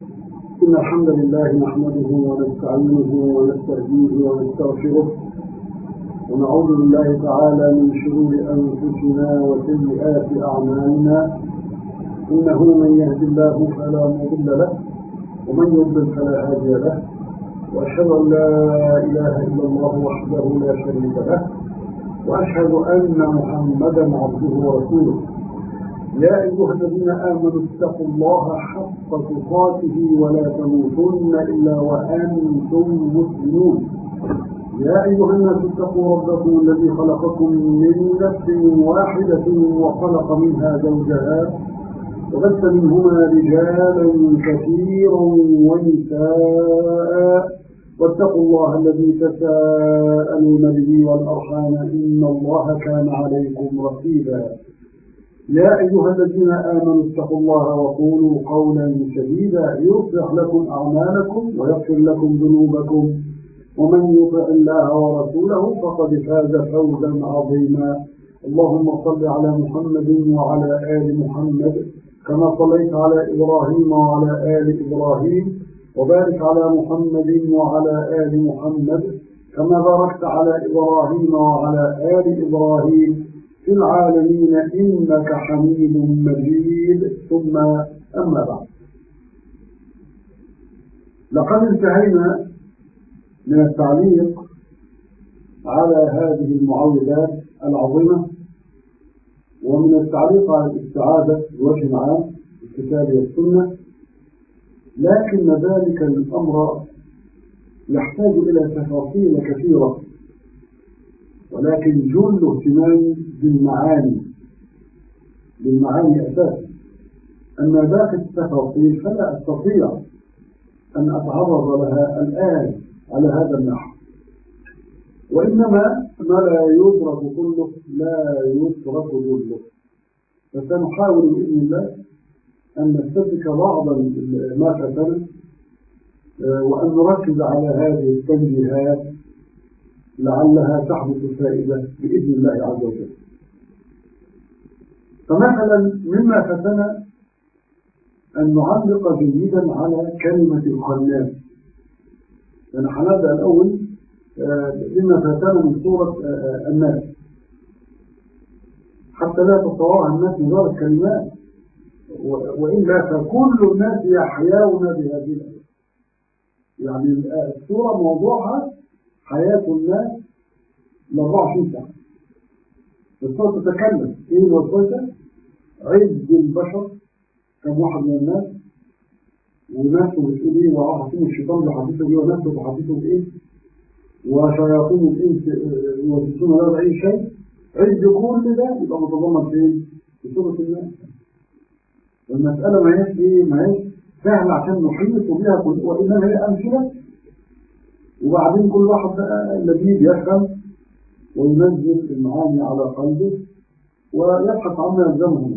إن الحمد لله نحمده ونستعينه ونستهديه ونستغفره ونعوذ بالله تعالى من شرور أنفسنا وسيئات أعمالنا إنه من يهد الله فلا مضل له ومن يضلل فلا هادي له وأشهد أن لا إله إلا الله وحده لا شريك له وأشهد أن محمدا عبده ورسوله يا أيها الذين آمنوا اتقوا الله حق تقاته ولا تموتن إلا وأنتم مسلمون يا أيها الناس اتقوا ربكم الذي خلقكم من نفس واحدة وخلق منها زوجها وبث منهما رجالا كثيرا ونساء واتقوا الله الذي تساءلون به والأرحام إن الله كان عليكم رقيبا يا أيها الذين آمنوا اتقوا الله وقولوا قولا سديدا يصلح لكم أعمالكم ويغفر لكم ذنوبكم ومن يطع الله ورسوله فقد فاز فوزا عظيما اللهم صل على محمد وعلى آل محمد كما صليت على إبراهيم وعلى آل إبراهيم وبارك على محمد وعلى آل محمد كما باركت على إبراهيم وعلى آل إبراهيم في العالمين إنك حميد مجيد ثم أما بعد لقد انتهينا من التعليق على هذه المعوذات العظيمة ومن التعليق على الاستعادة بوجه عام الكتاب والسنة لكن ذلك الأمر يحتاج إلى تفاصيل كثيرة ولكن جل اهتمامي بالمعاني بالمعاني أساسا أما باقي التفاصيل فلا أستطيع أن أتعرض لها الآن على هذا النحو وإنما ما لا يدرك كله لا يترك كله فسنحاول بإذن الله أن نستدرك بعض ما فاتنا وأن نركز على هذه التنبيهات لعلها تحدث فائدة بإذن الله عز وجل فمثلا مما فتنا أن نعلق جيدا على كلمة الخناس يعني هنبدأ الأول مما فاتنا من سورة الناس حتى لا تتصورها الناس مجرد كلمات وإلا فكل الناس يحيون بهذه الآية يعني السورة موضوعها حياة الناس ل 24 ساعة السورة تتكلم ايه الوسوسة عد البشر كم واحد من الناس وناس بتقول ايه وعاطين الشيطان بحديثه ايه وناس بحديثه بايه وشياطين الانس يوسوسون لا بأي شيء عد كل ده يبقى متضمن فين؟ في سورة الناس والمسألة ما هيش ايه ما هيش سهلة عشان نحيط بها وإنما هي أمثلة وبعدين كل واحد بقى الذي يفهم وينزل المعاني على قلبه ويبحث عما يلزمه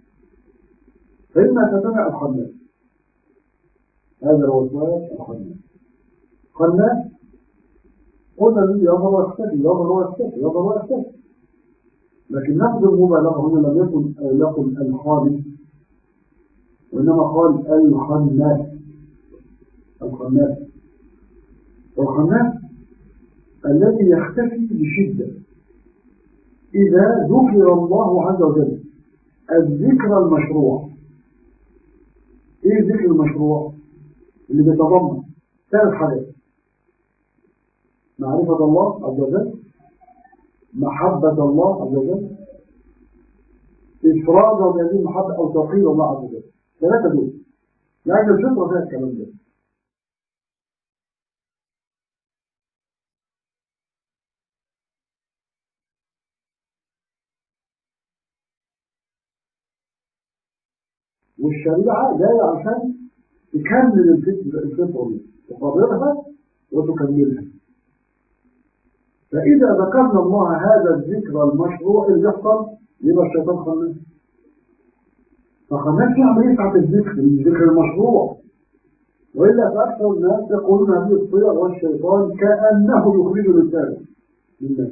فإما تتبع الخناس هذا الوسواس الخناس خناس قلنا الذي يظهر ويختفي يظهر ويختفي يظهر ويختفي لكن نفس المبالغة هنا لم يكن يقل الخالد وإنما قال الخناس الخناس والخناس الذي يختفي بشدة إذا ذكر الله عز وجل الذكر المشروع إيه الذكر المشروع اللي بيتضمن ثلاث حاجات معرفة الله عز وجل محبة الله عز وجل إفراد بهذه المحبة أو توقير الله عز وجل ثلاثة دول يعني الفطرة فيها الكلام ده والشريعة جاية عشان تكمل الفطرة دي تقررها وتكملها فإذا ذكرنا الله هذا الذكر المشروع اللي يحصل يبقى الشيطان خناس فخناس يعمل يسعة الذكر الذكر المشروع وإلا فأكثر الناس يقولون هذه الصيغ والشيطان كأنه يخرج لسانه لله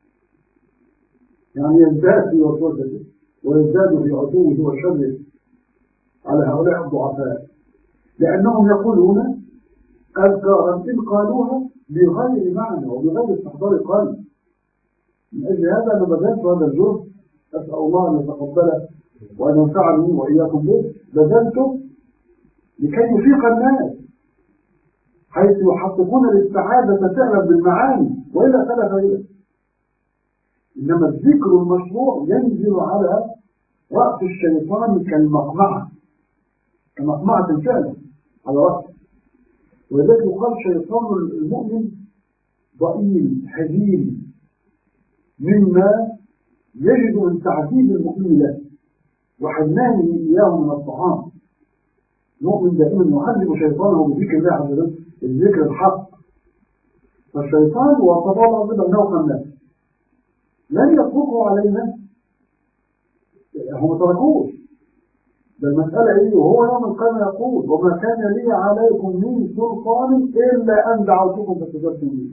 يعني يزداد في وسوسته ويزداد في عتوه وشره على هؤلاء الضعفاء لأنهم يقولون أذكارا إن قالوها بغير معنى وبغير استحضار قلب من أجل هذا أنا بذلت هذا الجزء أسأل الله أن يتقبله وأن ينفعني وإياكم به بذلته لكي يفيق الناس حيث يحققون الاستعادة فعلا بالمعاني وإلا فلا فائدة إنما الذكر المشروع ينزل على رأس الشيطان كالمقمعة كمقمعة فعلا على رأسه ولذلك يقال شيطان المؤمن ضئيل هزيل مما يجد من تعذيب المؤمن له وحنانه إياه من الطعام المؤمن دائما يعذب شيطانه بذكر الله عز وجل الذكر الحق فالشيطان وصف الله عز وجل الناس لن يطلقوا علينا هم ما تركوش ده المسألة ايه وهو يوم القيامة يقول وما كان لي عليكم من سلطان إلا أن دعوتكم فاستجبتم لي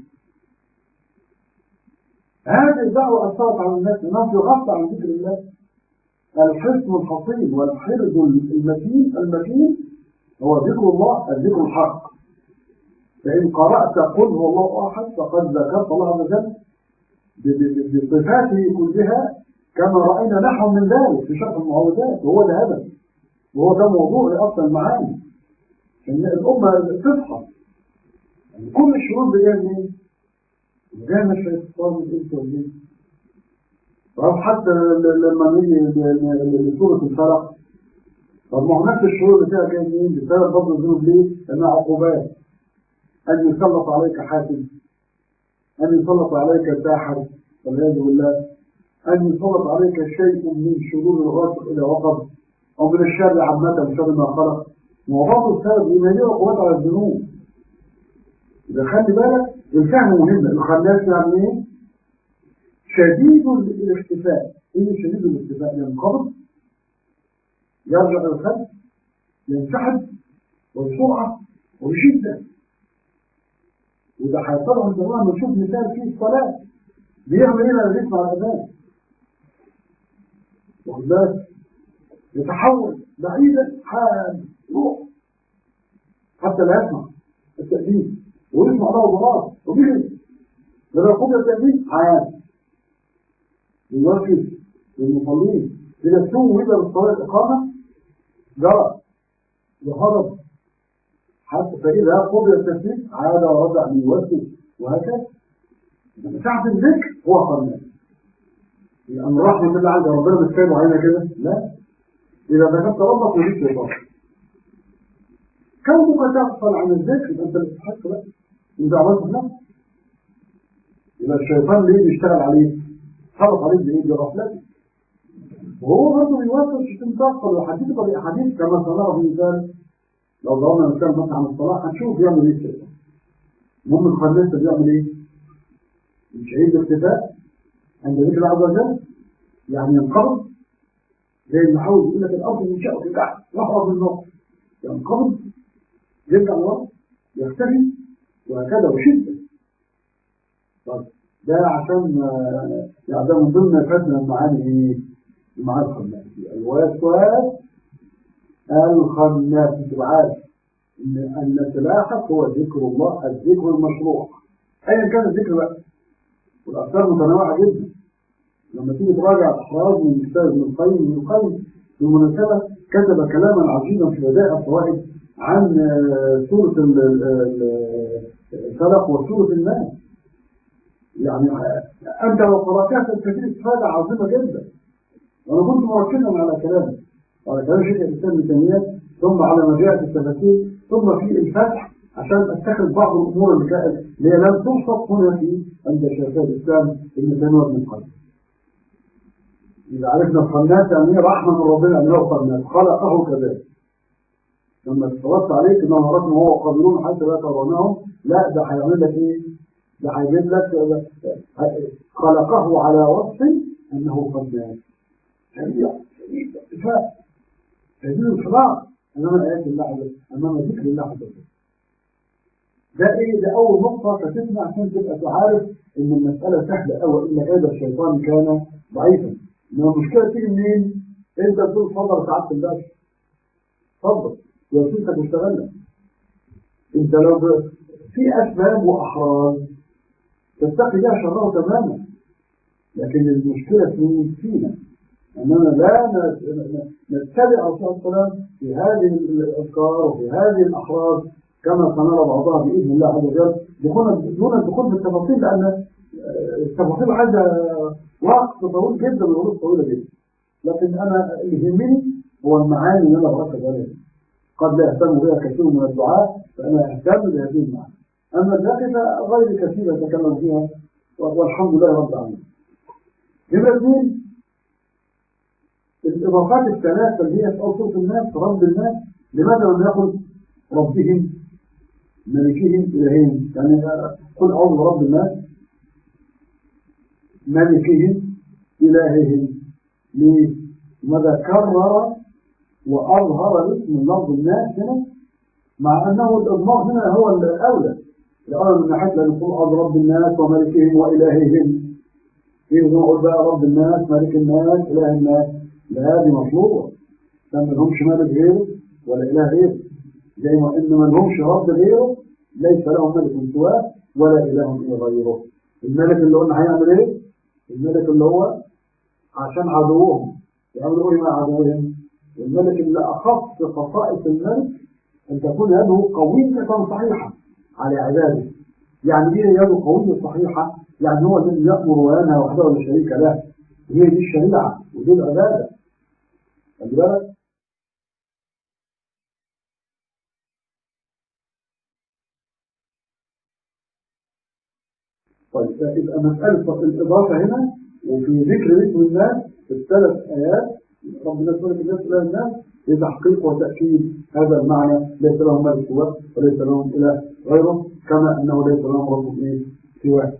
هذه الدعوة أثرت على الناس الناس يغفى عن ذكر الله الحصن الحصين والحرز المتين المتين هو ذكر الله الذكر الحق فإن قرأت قل هو الله أحد فقد ذكرت الله عز وجل بصفاته كلها كما رأينا نحو من ذلك في شرح المعوذات وهو الهدف وهو ده موضوع أصلا المعاني إن الأمة تصحى يعني كل الشروط دي جايه منين؟ جايه من الشيطان الإنس والجن طب حتى لما نيجي لسورة الفلق طب ما هو نفس الشروط اللي فيها جايه منين؟ بسبب فضل الذنوب ليه؟ لأنها عقوبات أن يسلط عليك حاكم أن يسلط عليك ساحر والعياذ بالله أن يسلط عليك شيء من شرور الغاسق إلى وقب أو من الشر عامة من شر ما خلق وبرضه السبب إيمانية وقوات على الذنوب إذا خلي بالك الفهم مهم الخناس يعني إيه؟ شديد الاختفاء إيه شديد الاختفاء ينقبض يرجع إلى الخلف ينسحب وبسرعة وبشدة وده هيطلع الجماعة نشوف مثال فيه الصلاة بيعمل ايه لما يسمع الاذان واخد بالك يتحول بعيدا حال روح حتى لا يسمع التأذين ويسمع له ضرار وبيجري لما يقوم التأذين حال يوافق للمصلين إذا سووا إذا بالصلاة الإقامة جرى وهرب حتى فإذا قبل التسليم عاد ورجع ليوسوس وهكذا ساعة الذكر هو قرنان لأن الرحمة اللي عند ربنا مش كانوا علينا كده لا إذا ذكرت ربك وليك شيطان كونك تغفل عن الذكر أنت اللي تستحق بقى إذا عملت بنفسك يبقى الشيطان ليه بيشتغل عليه؟ حرص عليك بإيه؟ بغفلتك وهو برضه بيوصل شيطان تغفل وحديث بأحاديث كما سنرى في مثال لو ضربنا مثال مثلا عن الصلاة هنشوف بيعمل ايه الشيطان المهم الخناس بيعمل ايه؟ مش عيد الاختفاء عند ذكر الله عز وجل يعني ينقبض زي المحاول يقول لك الارض من شاء وترجع يهرب من النار ينقبض يرجع لورا يختفي وهكذا وشده طيب ده عشان يعني ده من ضمن فتنة المعاني ايه؟ المعاني الخناسية الوسواس الخناس تبقى عارف ان ان سلاحك هو ذكر الله الذكر المشروع ايا كان الذكر بقى والافكار متنوعه جدا لما تيجي تراجع احراز من كتاب ابن القيم ابن القيم بالمناسبه كتب كلاما عجيبا في بدائع الفوائد عن سوره الفلق وسوره الناس يعني انت لو قراتها ستستفيد استفاده عظيمه جدا وانا كنت مركزا على كلامه وعلى كلام شيخ الاسلام ابن تيميه ثم على مجاعة التفاسير ثم في الفتح عشان اتخذ بعض الامور اللي كانت اللي لم توصف هنا في عند شيخ الاسلام ابن تيميه وابن القيم. اذا عرفنا الخناس يعني رحمه من ربنا ان هو خناس خلقه كذلك. لما اتفرجت عليك انه رقم هو قادرون حتى لا ترونهم لا ده هيعمل لك ايه؟ ده هيجيب لك خلقه على وصف انه خناس. شديد شديد اتفاق شديد الخلاق امام ايات الله عز وجل امام ذكر الله عز وجل ده ايه ده اول نقطه فتسمع عشان تبقى تعرف ان المساله سهله قوي الا هذا الشيطان كان ضعيفا انما المشكله تيجي منين؟ انت تقول اتفضل سعاده الباشا اتفضل وسيلتك واشتغلنا انت لو في اسباب واحراز تتقي بها شره تماما لكن المشكله في فينا اننا لا نتبع الرسول صلى الله عليه وسلم في هذه الاذكار وفي هذه الاحراز كما سنرى بعضها باذن الله عز وجل دون الدخول في التفاصيل لان التفاصيل عايزه وقت طويل جدا وظروف طويله جدا لكن انا اللي يهمني هو المعاني اللي انا بركز عليها قد لا يهتم بها كثير من الدعاء فانا اهتم بهذه المعاني اما الباقي فغير كثير يتكلم فيها والحمد لله رب العالمين نمرة اثنين الاضافات الثلاثه اللي هي في اوصاف الناس رب الناس لماذا لم يقل ربهم ملكهم الههم يعني قل اعوذ برب الناس ملكهم إلههم ليه؟ ماذا كرر وأظهر اسم لفظ الناس هنا مع أنه الإضمار هنا هو الأولى الأولى من ناحية لأن يقول أعوذ رب الناس وملكهم وإلههم إيه نقول بقى رب الناس ملك الناس إله الناس لا دي مطلوبة ما لهمش ملك غيره ولا إله غيره زي ما إن ما لهمش رب غيره ليس لهم ملك سواه ولا إله غيره الملك اللي قلنا هيعمل إيه؟ الملك اللي هو عشان عدوهم يعملوا ايه مع عدوهم الملك اللي اخص خصائص الملك ان تكون يده قوية صحيحة على عباده يعني ايه يده قوية صحيحة يعني هو الذي يأمر وينهى وحده لا شريك له هي دي الشريعة ودي العبادة خلي بالك طيب يبقى مسألة الإضافة هنا وفي ذكر اسم الناس في الثلاث آيات ربنا سبحانه الناس إلى الناس لتحقيق وتأكيد هذا المعنى ليس لهم ملك سواه وليس لهم إله غيره كما أنه ليس لهم رب إيه سواه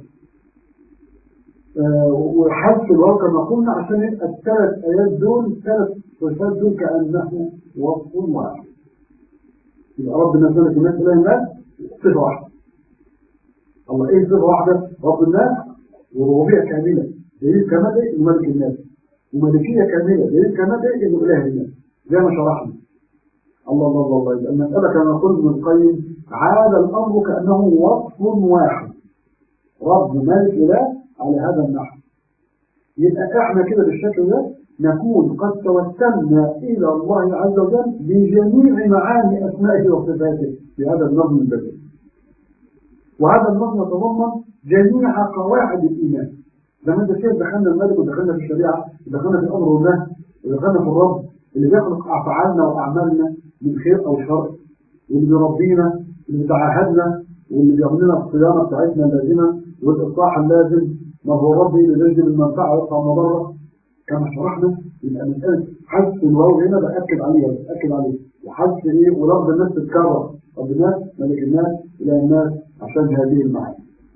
آه وحذف الواو كما قلنا عشان الثلاث آيات دول الثلاث صفات دول كأنه وصف واحد يبقى ربنا سبحانه الناس إلى الناس صفة واحدة الله ايه صفة واحدة رب الناس وربوبية كاملة دليل كمال ايه انه ملك الناس وملكية كاملة دليل كمال ايه انه اله الناس زي ما شرحنا الله الله الله الله يبقى المسألة كما قلت من القيم عاد الأمر كأنه وصف واحد رب ملك إله على هذا النحو يبقى احنا كده بالشكل ده نكون قد توسلنا إلى الله عز وجل بجميع معاني أسمائه وصفاته في هذا النظم البديع وهذا النظم يتضمن جميع قواعد الإيمان زي ما انت شايف دخلنا الملك ودخلنا في الشريعة ودخلنا في الأمر والنهي ودخلنا في الرب اللي بيخلق أفعالنا وأعمالنا من خير أو شر واللي بيربينا واللي بيتعاهدنا واللي بيعمل لنا الصيانة بتاعتنا اللازمة والإصلاح اللازم ما هو ربي اللي يجلب المنفعة ويقطع المضرة كما شرحنا يبقى مسألة حذف الواو هنا بأكد عليها بأكد عليه وحذف إيه ولفظ الناس تتكرر رب الناس ملك الناس إلى الناس عشان هذه المعاني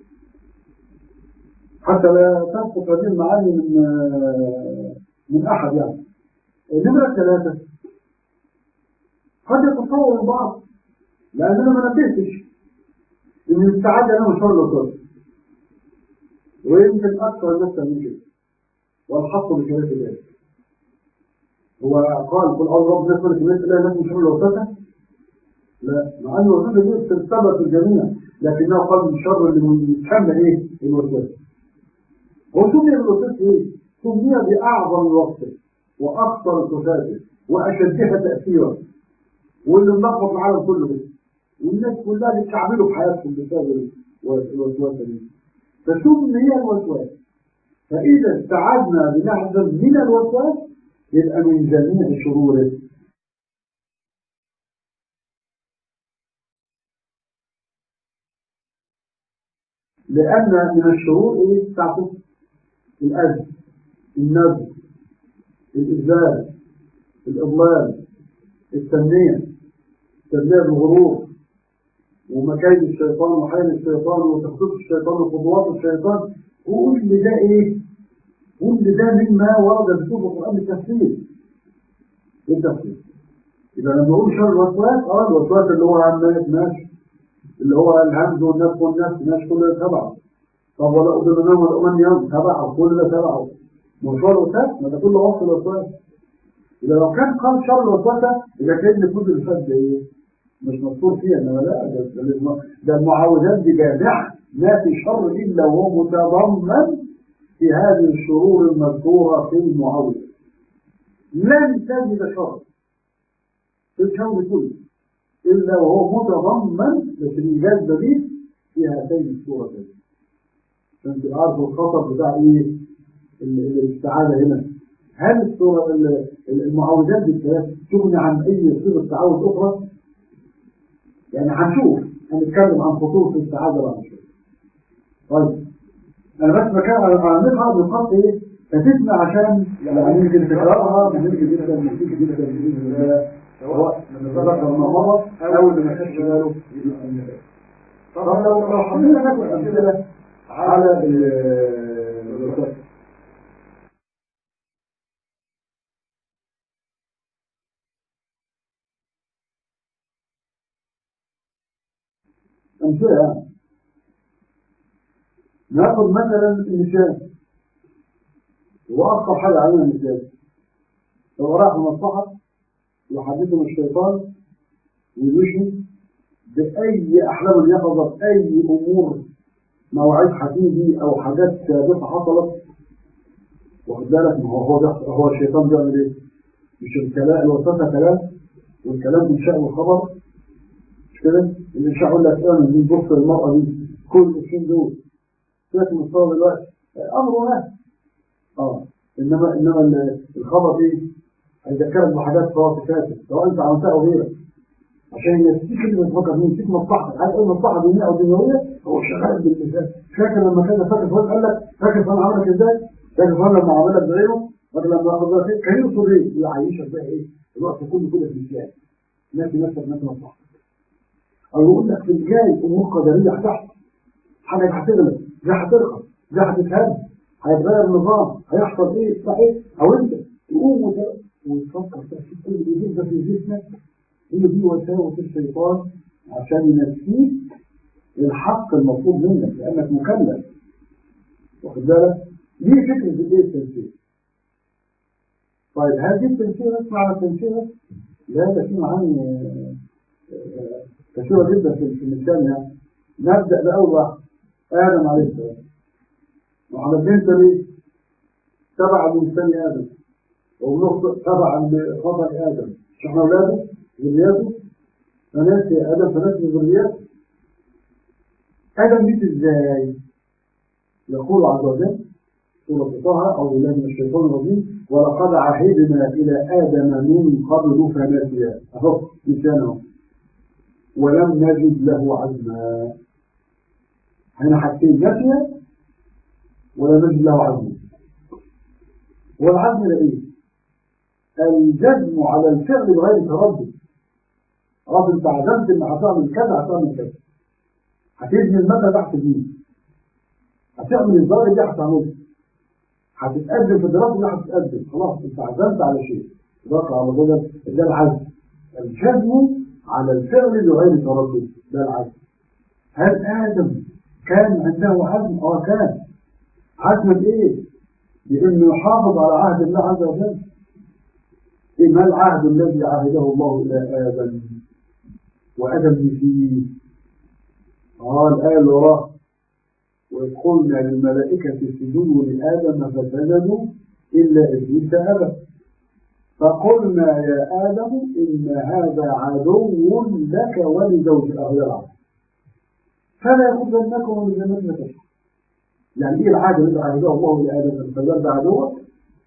حتى لا تسقط هذه المعاني من من أحد يعني نمرة ثلاثة قد يتصور البعض لأننا ما نبهتش إن السعادة أنا مش هو ويمكن أكثر الناس من كده والحق بكلمة ذلك هو قال قل أعوذ برب الناس ملك الناس إله الناس من شر الوسوسة لا مع أن الوسوسة دي تستبق الجميع لكنه قال من شر اللي يتحمل إيه الوسوسة هو سمي الوسوسة إيه؟ سمي بأعظم الوصف وأخطر الصفات وأشدها تأثيرا واللي ملخبط العالم كله بس والناس كلها بتكعبله في حياتهم بسبب الوسوسة دي فسمي هي الوسواس فإذا استعدنا بنحذر من الوسواس يبقى من جميع شروره لأن من الشرور إيه بتاعته الأذى النبذ الإذلال الإضلال التنمية تنمية الغرور ومكايد الشيطان وحيل الشيطان وتخطيط الشيطان وخطوات الشيطان كل ده ايه كل ده مما ورد في سوره القران بالتفسير بالتفسير اذا لما نقول شر الوسواس اه الوسواس اللي هو الناس ماشي اللي هو الهمز والنفس والنفس ماشي كل ده تبعه طب ولا أذن نوم ولا أمن يوم تبعه كل ده تبعه مشوار الوسواس ما ده كله وصف الوسواس إذا لو كان قال شر الوسوسة إذا كان النفوذ اللي فات ده إيه؟ مش مذكور فيها إنما لا ده, ده, ده المعوذات دي جامعة ما في شر إلا وهو متضمن في هذه الشرور المذكورة في المعوذة لن تجد شر في الكون كله إلا وهو متضمن بس الإيجاز دليل في هاتين الصورتين عشان تبقى عارف الخطر بتاع إيه الاستعاذة هنا هل الصورة المعوذات بالثلاث تغني عن أي صيغة تعوذ أخرى؟ يعني هنشوف هنتكلم عن خطوط الاستعاذة بعد شوية. طيب أنا بس بكلم على نقرأ نقاط إيه؟ فتسمع عشان يعني يمكن تقرأها مهم جدا مفيد جدا بإذن الله سواء من ذكر ما مضى أو اللي ما خدش باله طب لو لو حبينا ناخد أمثلة على الوسائل أمثلة ناخد مثلا النساء وأخطر حاجة علينا النساء لو راح المصلحة يحدثهم الشيطان ويمشي بأي أحلام يقظة بأي أمور مواعيد حديدي أو حاجات سابقة حصلت واخد بالك ما هو هو هو الشيطان بيعمل إيه؟ مش الكلام الوسوسة كلام والكلام إنشاء والخبر مش كده؟ الإنشاء يقول لك اعمل دي بص المرأة دي كل الشين دول سيبك من الصور دلوقتي أمره نهي اه إنما إنما الخبر إيه؟ هيذكرك بحاجات خلاص فاتت سواء انت عملتها او غيرك عشان يستيك اللي بتفكر فيه يستيك مصلحتك عايز اي مصلحه دينيه او دنيويه هو شغال بالمثال فاكر لما كان فاكر فلان قال لك فاكر فلان عملك ازاي؟ فاكر فلان لما عملك بغيره فاكر لما اخذ بالك كان يقصد ايه؟ يعيشك بقى ايه؟ الوقت كله كده في مثال ناسي نفسك ناسي مصلحتك او يقول لك في الجاي امور قدريه هتحصل حاجه هتغلب دي هترخص دي هتتهد هيتغير النظام هيحصل ايه؟ صحيح او انت تقوم وتفكر في كل اللي ده في جسمك هي دي وساوس الشيطان عشان ينسيك الحق المطلوب منك لانك مكلف واخد بالك ليه فكره الايه التنسيق طيب هذه التنسيق اسمع على التنسيق لا ده في معاني كثيره جدا في المثال يعني نبدا باول واحد ادم عليه السلام وعلى البنت ليه تبع من ثاني ادم ونقطة تبعا لخطأ آدم مش احنا أولاده ذرياته فناسي آدم فناسي ذرياته آدم جيت ازاي؟ يقول عز وجل سورة طه أو بالله من الشيطان الرجيم ولقد عهدنا إلى آدم من قبل فنسي أهو لسانه ولم نجد له عزما هنا حاجتين نسي ولا نجد له عزما والعزم ده ايه؟ الجزم على الفعل بغير تردد خلاص انت عزمت ان هتعمل كذا هتعمل كذا هتبني المبنى ده هتبنيه هتعمل الزاويه دي هتعملها هتتقدم في الدراسه دي هتتقدم خلاص انت عزمت على شيء ذكر على ذلك ده العزم الجزم على الفعل بغير تردد ده العزم هل ادم كان عنده عزم اه كان عزم بايه بانه يحافظ على عهد الله عز وجل ما العهد الذي عهده الله إلى آدم وآدم نسيه قال قال وراه وإذ قلنا للملائكة اسجدوا لآدم فسجدوا إلا إبليس أبى فقلنا يا آدم إن هذا عدو لك ولزوجك أهو العدو فلا يخذنكم من جنة فتشكر يعني إيه العهد الذي عهده الله إلى آدم أن تزال عدوك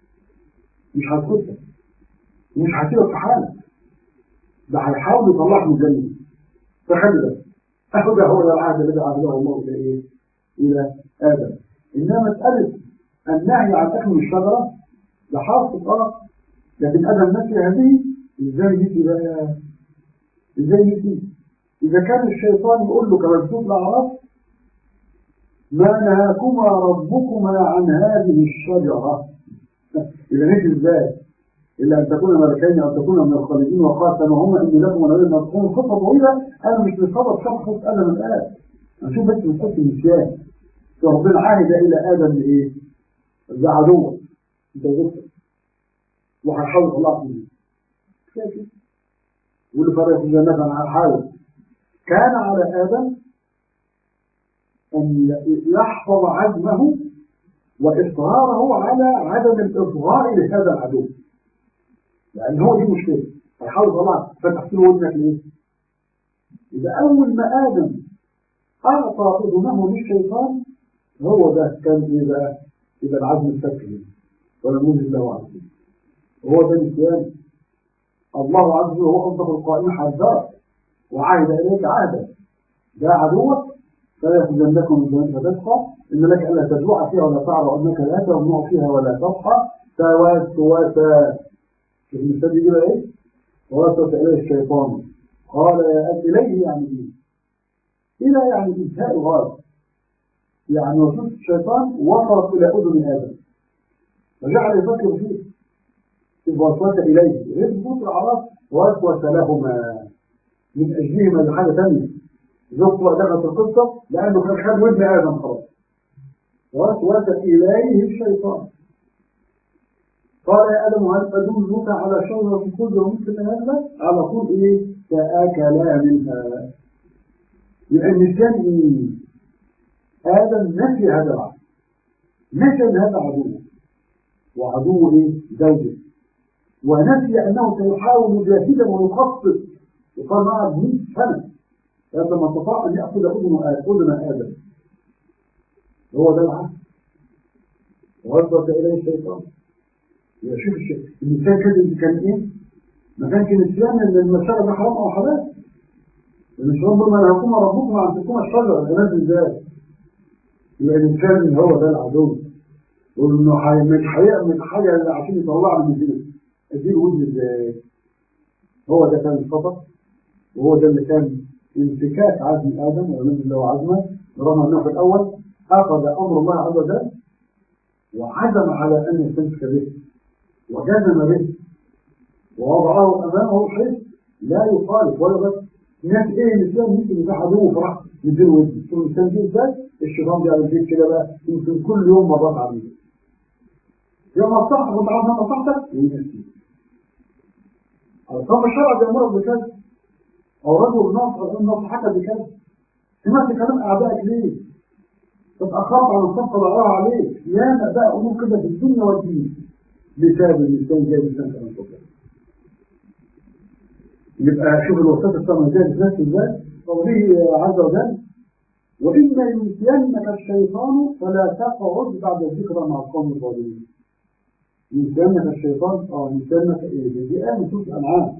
مش هتخذك مش هسيبك في حالك ده هيحاول يطلعك من الجنة فخلي بالك هذا هو العهد الذي عهده الله إلى إيه؟ إلى آدم إنما مسألة النهي عن أكل الشجرة ده حاصل آه لكن آدم نسي هذه إزاي نسي بقى؟ إزاي نسي؟ إذا كان الشيطان يقول له كما بتقول الأعراف ما نهاكما ربكما عن هذه الشجرة إذا نسي إزاي؟ إلا أن تكون ملكين أو تكون من الخالدين وقاسمهما إني لكم ونريد أن تكون خطة طويلة أنا مش بصدد شخص أنا من آدم نشوف بس مسألة النسيان فربنا عاهد إلى آدم بإيه؟ ده عدوة أنت وزوجتك وهيحاول يطلعك منه كده واللي فرق في الجنة أنا هحاول كان على آدم أن يحفظ عزمه وإصراره على عدم الإصغاء لهذا العدو لأن هو دي مشكلة هيحاول يطلعك فتحت له ودنك ليه؟ إذا أول ما آدم أعطى أذنه للشيطان هو ده كان إيه بقى؟ يبقى العزم الفكري ولم يوجد له عزم وهو ده النسيان الله عز وجل هو أصدق القائمين حذرك وعهد إليك عهدا ده عدوك فلا يخزنكم من جنة فتشقى إن لك ألا تجوع فيها ولا تعرى أنك لا تمنع فيها ولا تضحى سواد سواسا شوف المثال يجي بقى إيه؟ ووسوس إليه الشيطان قال يا أب إليه يعني إيه؟ إلى يعني إنتهاء الغاية يعني وسوس الشيطان وصلت إلى أذن آدم فجعل يفكر فيه إذ وسوس إليه يثبت الأعراف وسوس لهما من أجلهما لحاجة ثانية زوجته بقى دخلت القصة لأنه كان خد ودن آدم خلاص وسوس إليه الشيطان قال يا آدم هل أدلك على شجرة الخلد ومثل هذا على طول إيه فأكلا منها لأن الإنسان إيه آدم نسي هذا العدو نسي أن هذا عدو وعدو إيه زوجه ونسي أنه سيحاول جاهدا ويخطط وقال معه 100 سنة لما استطاع أن يأخذ أذن أذن آدم هو ده العدو ووسوس إليه الشيطان يشوف الشيء الإنسان كده كان إيه؟ ما كانش نسيان إن المشارع ده حرام أو حلال مش ربما ما يكون ربكم عن تكون الشجرة الناس ازاي يبقى الإنسان هو ده العدو وإنه مش هيعمل حاجة إلا عشان يطلع من الدين الدين ودن ازاي هو ده كان الخطأ وهو ده اللي كان انفكاك عزم آدم ونزل له عزمه رغم أنه في الأول أخذ أمر الله عز وجل وعزم على أن يستمسك به وجزم به ووضعه أمامه بحيث لا يخالف ولا بس الناس ايه الاسلام ممكن يبقى عدو فرح يدير ودي تقول الانسان دي ازاي الشيطان بيعمل البيت كده بقى يمكن كل يوم مرات عليه يوم مصلحتك وانت عارف مصلحتك وينسي طب الشرع بيامرك بكذا او رجل نصح نصحك بكذا سمعت كلام اعدائك ليه؟ اتاخرت عن الصفقه اللي وراها عليك ياما بقى امور كده في الدنيا والدين بسبب الانسان جاي الانسان كمان فوق يبقى شوف الوسط السماء ازاي بتنفذ ازاي قوله عز وجل وإما ينسينك الشيطان فلا تقعد بعد الذكرى مع القوم الظالمين ينسينك الشيطان اه ينسينك ايه دي آية من سورة الأنعام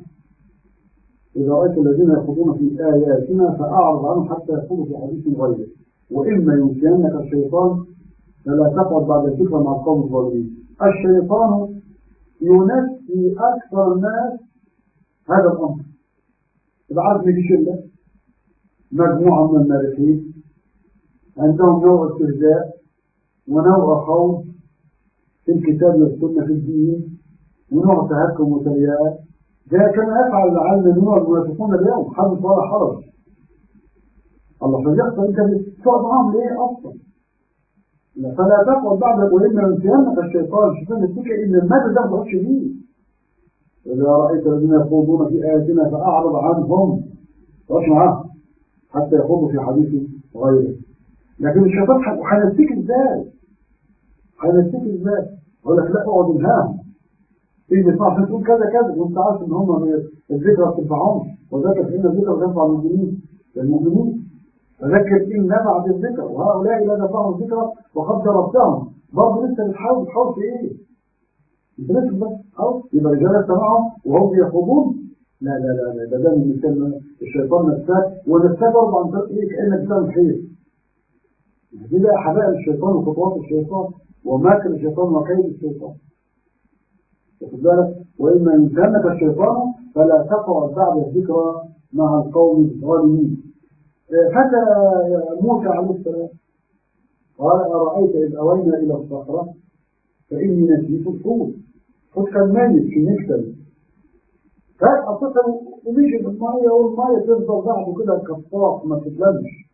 إذا رأيت الذين يخوضون في آياتنا فأعرض عنهم حتى يخوضوا في حديث غيره وإما ينسينك الشيطان فلا تقعد بعد الذكرى مع القوم الظالمين الشيطان ينسي أكثر الناس هذا الأمر يبقى عارف دي شلة مجموعة من المارحين عندهم نوع استهزاء ونوع خوف في الكتاب والسنة في الدين ونوع تهكم وترياء ده كما يفعل لعل نوع المنافقون اليوم حدث ولا حرج الله فليحصل انت تقعد معاهم ليه اصلا فلا تقعد بعد وإما ينسينك الشيطان الشيطان يفتكر ان المادة ده ما شديد إذا رأيت الذين يخوضون في آياتنا فأعرض عنهم واش معاهم حتى يخوضوا في حديث غيره لكن الشيطان هينسيك ازاي؟ هينسيك ازاي؟ يقول لك لا اقعد انهاهم في بيسمع عشان تقول كذا كذا وانت عارف ان هم الذكرى ما بتنفعهمش وذكر فإن الذكرى تنفع المؤمنين المؤمنين فذكر إن نفعت الذكر وهؤلاء لا نفعهم الذكرى وقد جربتهم برضه لسه بتحاول بتحاول في ايه؟ انت لسه بس حاول يبقى رجاله سمعهم وهم يخوضون لا لا لا لا ده ده من مثال الشيطان نفسه ونفسه برضه عن طريق ايه كانك بتعمل خير دي بقى حبائل الشيطان وخطوات الشيطان وماكر الشيطان وكيد الشيطان واخد بالك واما ينسانك الشيطان فلا تقعد بعد الذكرى مع القوم الظالمين فتى موسى عليه السلام قال ارايت اذ اوينا الى الصخره فاني نسيت الحوت الحوت كان ميت في مكتب فجأة طفل ومشي في المية والمية تفضل بعده كده كالطاق ما تتلمش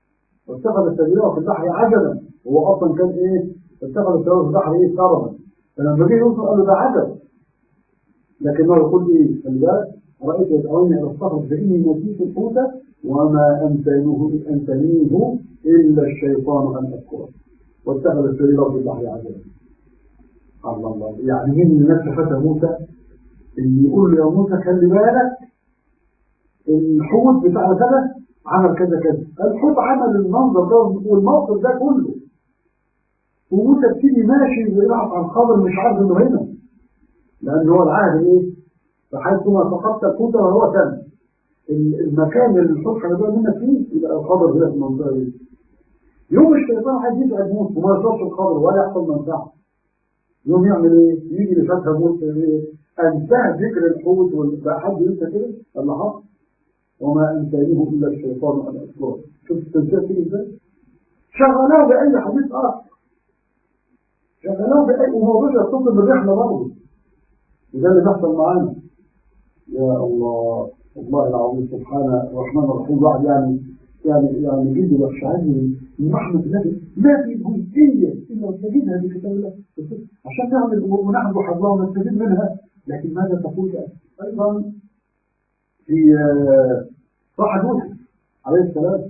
واتخذ التجربة في البحر عجبا هو أصلا كان إيه اتخذ التجربة في البحر إيه كرما فلما جه يوسف قال له ده عدد لكنه يقول ايه خلي بالك رأيت يدعوني إلى الصخر فإني نسيت الحوت وما أنسانيه أنسانيه إلا الشيطان أن أذكره واتخذ السبيل في البحر عجبا الله الله يعني مين من الناس فتى موسى اللي يقول له يا موسى خلي بالك الحوت بتاع كذا عمل كذا كذا الحوت عمل المنظر ده والموقف ده كله وموسى بتيجي ماشي ويلعب على الخبر مش عارف انه هنا لان هو العهد ايه فحيثما فقدت الحوت وهو كان المكان اللي الحوت هيبقى منك فيه يبقى الخبر هنا في المنطقه دي يوم الشيطان عايز يبعد موسى وما يشوفش الخبر ولا يحصل منفعه يوم يعمل ايه؟ يجي لفتح موسى ايه؟ انتهى ذكر الحوت وبقى حد ينسى كده اللي حصل وما انسانيه الا الشيطان ان اذكره شوف التنسيق فيه ازاي؟ شغلوه باي حديث اخر شغلوه باي وموضوع يتصل بالرحله برضه وده اللي بيحصل معانا يا الله والله العظيم سبحانه الرحمن الرحيم الواحد يعني يعني يعني جد وحشعني من رحمة الله ما في جزئية إلا نستفيدها في كتاب الله عشان نعمل ونحن حظها ونستفيد منها لكن ماذا تقول أيضا في صاحب يوسف عليه السلام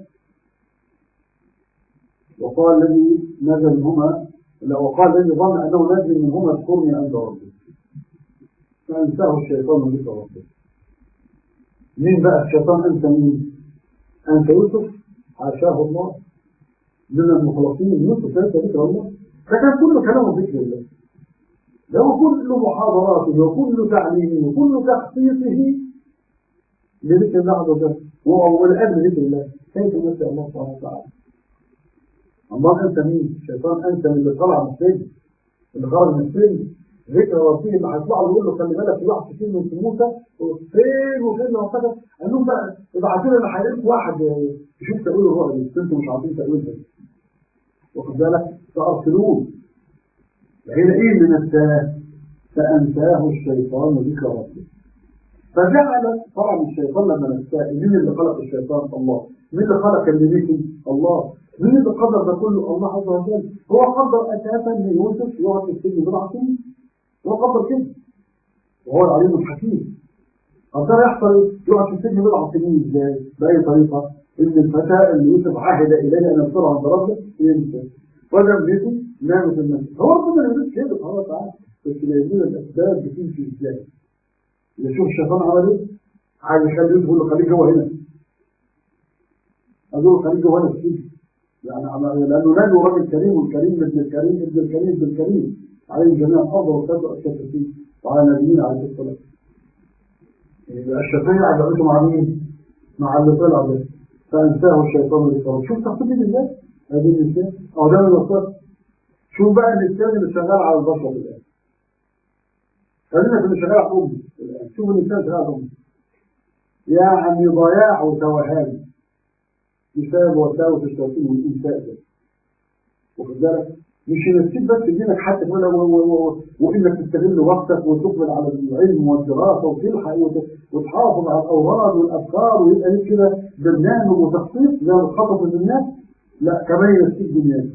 وقال الذي نزل منهما وقال الذي ظن أنه نازل منهما اذكرني عند ربي فأنساه الشيطان من ذكر ربه مين بقى الشيطان أنت مين؟ أنت يوسف حاشاه الله من المخلصين يوسف ليس ذكر الله فكان كل كلامه ذكر الله ده كل محاضراته وكل تعليمه وكل تخصيصه لذكر الله عز وجل والآن ذكر الله كيف نسأل الله سبحانه وتعالى الله أنت مين؟ الشيطان أنت من اللي طلع من السجن اللي خرج من السجن ذكر ربه اللي هيطلع له يقول له خلي بالك في واحد كتير من موسى فين وفين لو كده قال لهم بقى ابعتوا لي انا هلاقي واحد يشوف تاويل الرؤيا دي انتوا مش عارفين تاويلها واخد بالك فارسلوه هنا ايه من التاه فانساه الشيطان ذكر ربه فجعل طبعا الشيطان لما نساه مين اللي خلق الشيطان الله مين اللي خلق اللي الله مين اللي قدر ده كله الله عز وجل هو قدر اساسا ان يوسف يقعد في السجن بضع سنين هو قدر كده وهو العليم الحكيم قدر يحصل يقعد في السجن بضع سنين ازاي باي طريقه ان الفتى اللي يوسف عهد اليه ان ينصره عند ربه ينسى وجب بيته نامت الناس هو ربنا يريد كده سبحانه وتعالى بس يدينا الاسباب بتمشي ازاي يشوف الشيطان عمل ايه عايز يخلي يوسف يقول له خليك جوه هنا اقول له خليك جوه هنا في السجن يعني لانه نجو راجل كريم والكريم ابن الكريم ابن الكريم ابن الكريم عليهم جميعا افضل وكبر الشافعي وعلى نبينا عليه الصلاه والسلام الشافعي عجبته مع مين؟ مع اللي طلع ده فانساه الشيطان بالصلاه شوف تقصد ازاي؟ هذه الانسان او ده من الصلاه شوف بقى الانسان اللي شغال على البشر الان خلينا في اللي شغال على امي الان شوف الانسان شغال على امي يعني ضياع وتوهان بسبب وساوس الشياطين والإنساء ده واخد بالك مش ينسيك بس دينك حتى كمان وانك تستغل وقتك وتقبل على العلم والدراسه وتلحق وتحافظ على الاوراد والافكار ويبقى لك كده برنامج وتخطيط زي ما بتخطط للناس لا كمان ينسيك دنياك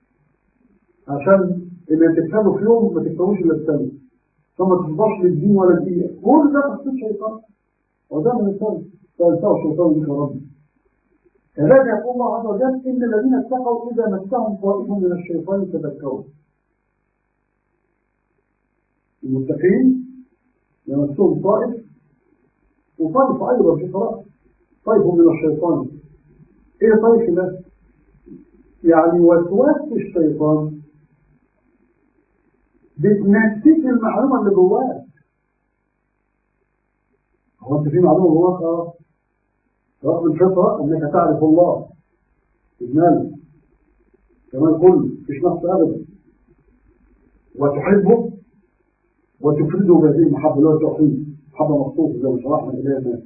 عشان اللي تكسبه في يوم ما تكسبوش الا السنه فما تفضلش للدين ولا الدقيقه كل ده تخطيط شيطان وده من السنه فانساه الشيطان بك ربي كذلك يقول الله عز وجل إن الذين اتقوا إذا مسهم طائف من الشيطان تذكروا المتقين يمسهم طائف وطائف أيضا في قراءة طائف من الشيطان إيه طائف ده؟ يعني وسواس الشيطان بتنسيك المعلومة اللي جواك هو أنت في معلومة جواك اه رغم الفطرة أنك تعرف الله إجمالا كمان كل مفيش نقص أبدا وتحبه وتفرده بهذه المحبة اللي هو التوحيد محبة مخصوصة زي ما شرحنا إليها الناس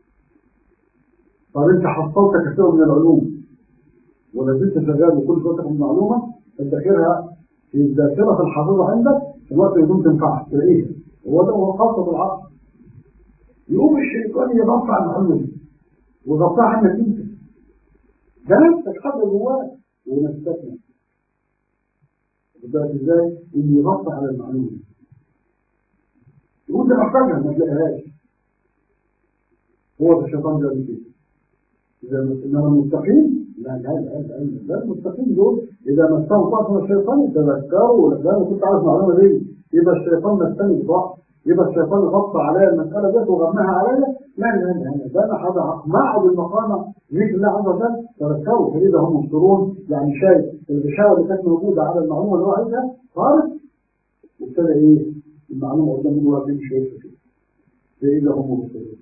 طب أنت حصلت كثير من العلوم ولا زلت شغال وكل شوية تاخد معلومة تدخلها في الذاكرة الحافظة عندك في الوقت اللي يكون تنفعك تلاقيها هو ده هو خاصة بالعقل يقوم الشيطان يضفع المعلومة دي وغطاها عنك انت ده نفسك حاجه جواك ونفسك بالك ازاي؟ إن يغطي على المعلومة وانت محتاجها ما تلاقيهاش هو ده الشيطان ده كده إذا إنما المستقيم لا لا لا لا لا المستقيم دول إذا مسهم طرف من الشيطان يتذكروا ولا أنا كنت عارف المعلومة دي يبقى الشيطان مستني بضعف يبقى الشيطان غطى عليا المسألة دي وغمها عليا لا لا لا ده أنا حاجة أقمعه بالمقامة ذكر الله عز وجل تذكروا فإذا هم مبصرون يعني شايف الغشاوة اللي كانت موجودة على المعلومة اللي هو عايزها صارت وابتدى إيه المعلومة قدام منه واقف شايفها كده فإذا هم مبصرون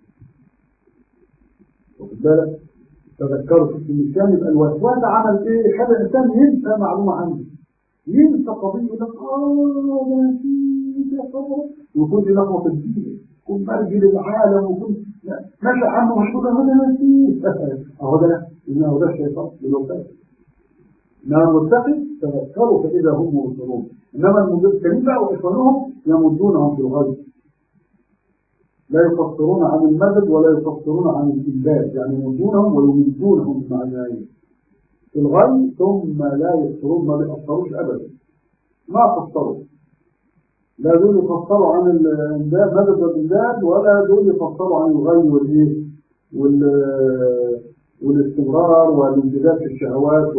واخد بالك تذكروا في الإنسان يبقى الوسواس عمل إيه؟ خلى الإنسان ينسى معلومة عنه ينسى قضية يقول لك آه ده نسيت يا خبر ويكون دي لخبطة الدين يكون مرجي للعالم ويكون ماشي عنه مشغول هو ده نسيت أهو ده إنه ده الشيطان بالوفاة إنما المتقي تذكروا فإذا هم مبصرون إنما المبصرين بقى وإخوانهم يمدونهم في الغيب لا يقصرون عن المدد ولا يقصرون عن الإنبات يعني يمدونهم ويمدونهم بمعنيين في الغي ثم لا يقصرون ما بيقصروش أبدا ما قصروا لا دول يقصروا عن الإنبات مدد والإنبات ولا دول يقصروا عن الغي والإيه وال والاستمرار والانجذاب في الشهوات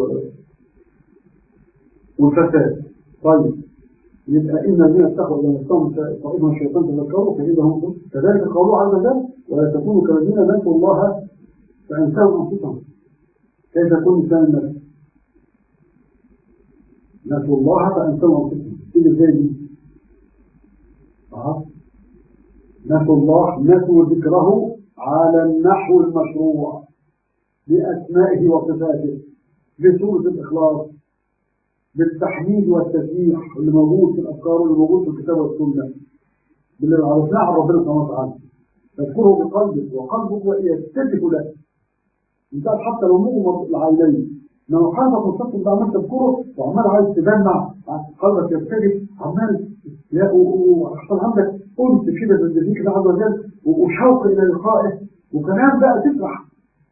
والفساد طيب يبقى إن الذين اتقوا إذا مسهم طائفة الشيطان تذكروا فإذا هم كذلك قالوا عز وجل ولا تكونوا كالذين نسوا الله فأنساهم أنفسهم كيف يكون إنسان النفس نسوا الله فأنساهم أنفسهم إيه زي دي أه نسوا الله نسوا ذكره على النحو المشروع بأسمائه وصفاته بسورة الإخلاص بالتحميد والتسبيح اللي موجود في الأفكار واللي موجود في الكتاب والسنة باللي عرفناه عن ربنا سبحانه وتعالى تذكره بقلبك وقلبك يتسف له انت حتى لو مغمض العينين لو قلبك مستقبل ده عمال تذكره وعمال عايز تجمع قلبك يبتدي عمال وحصل عندك انس كده بالذكر الله عز وجل وشوق الى لقائه وكمان بقى تفرح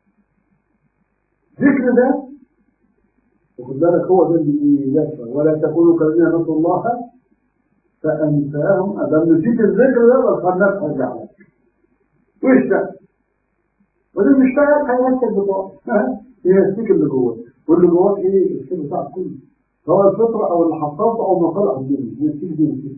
ذكر ده وخد بالك هو ده اللي يكفر ولا تكونوا كالذين نسوا الله فأنساهم أدام نسيت الذكر ده بس الناس ترجع لك واشتغل وده مشتغل هيمسك بطاقة يمسك اللي جوه واللي جواه ايه الشيء بتاعك كله سواء الفطرة أو الحصافة أو ما طلع الدين يمسك دي يمسك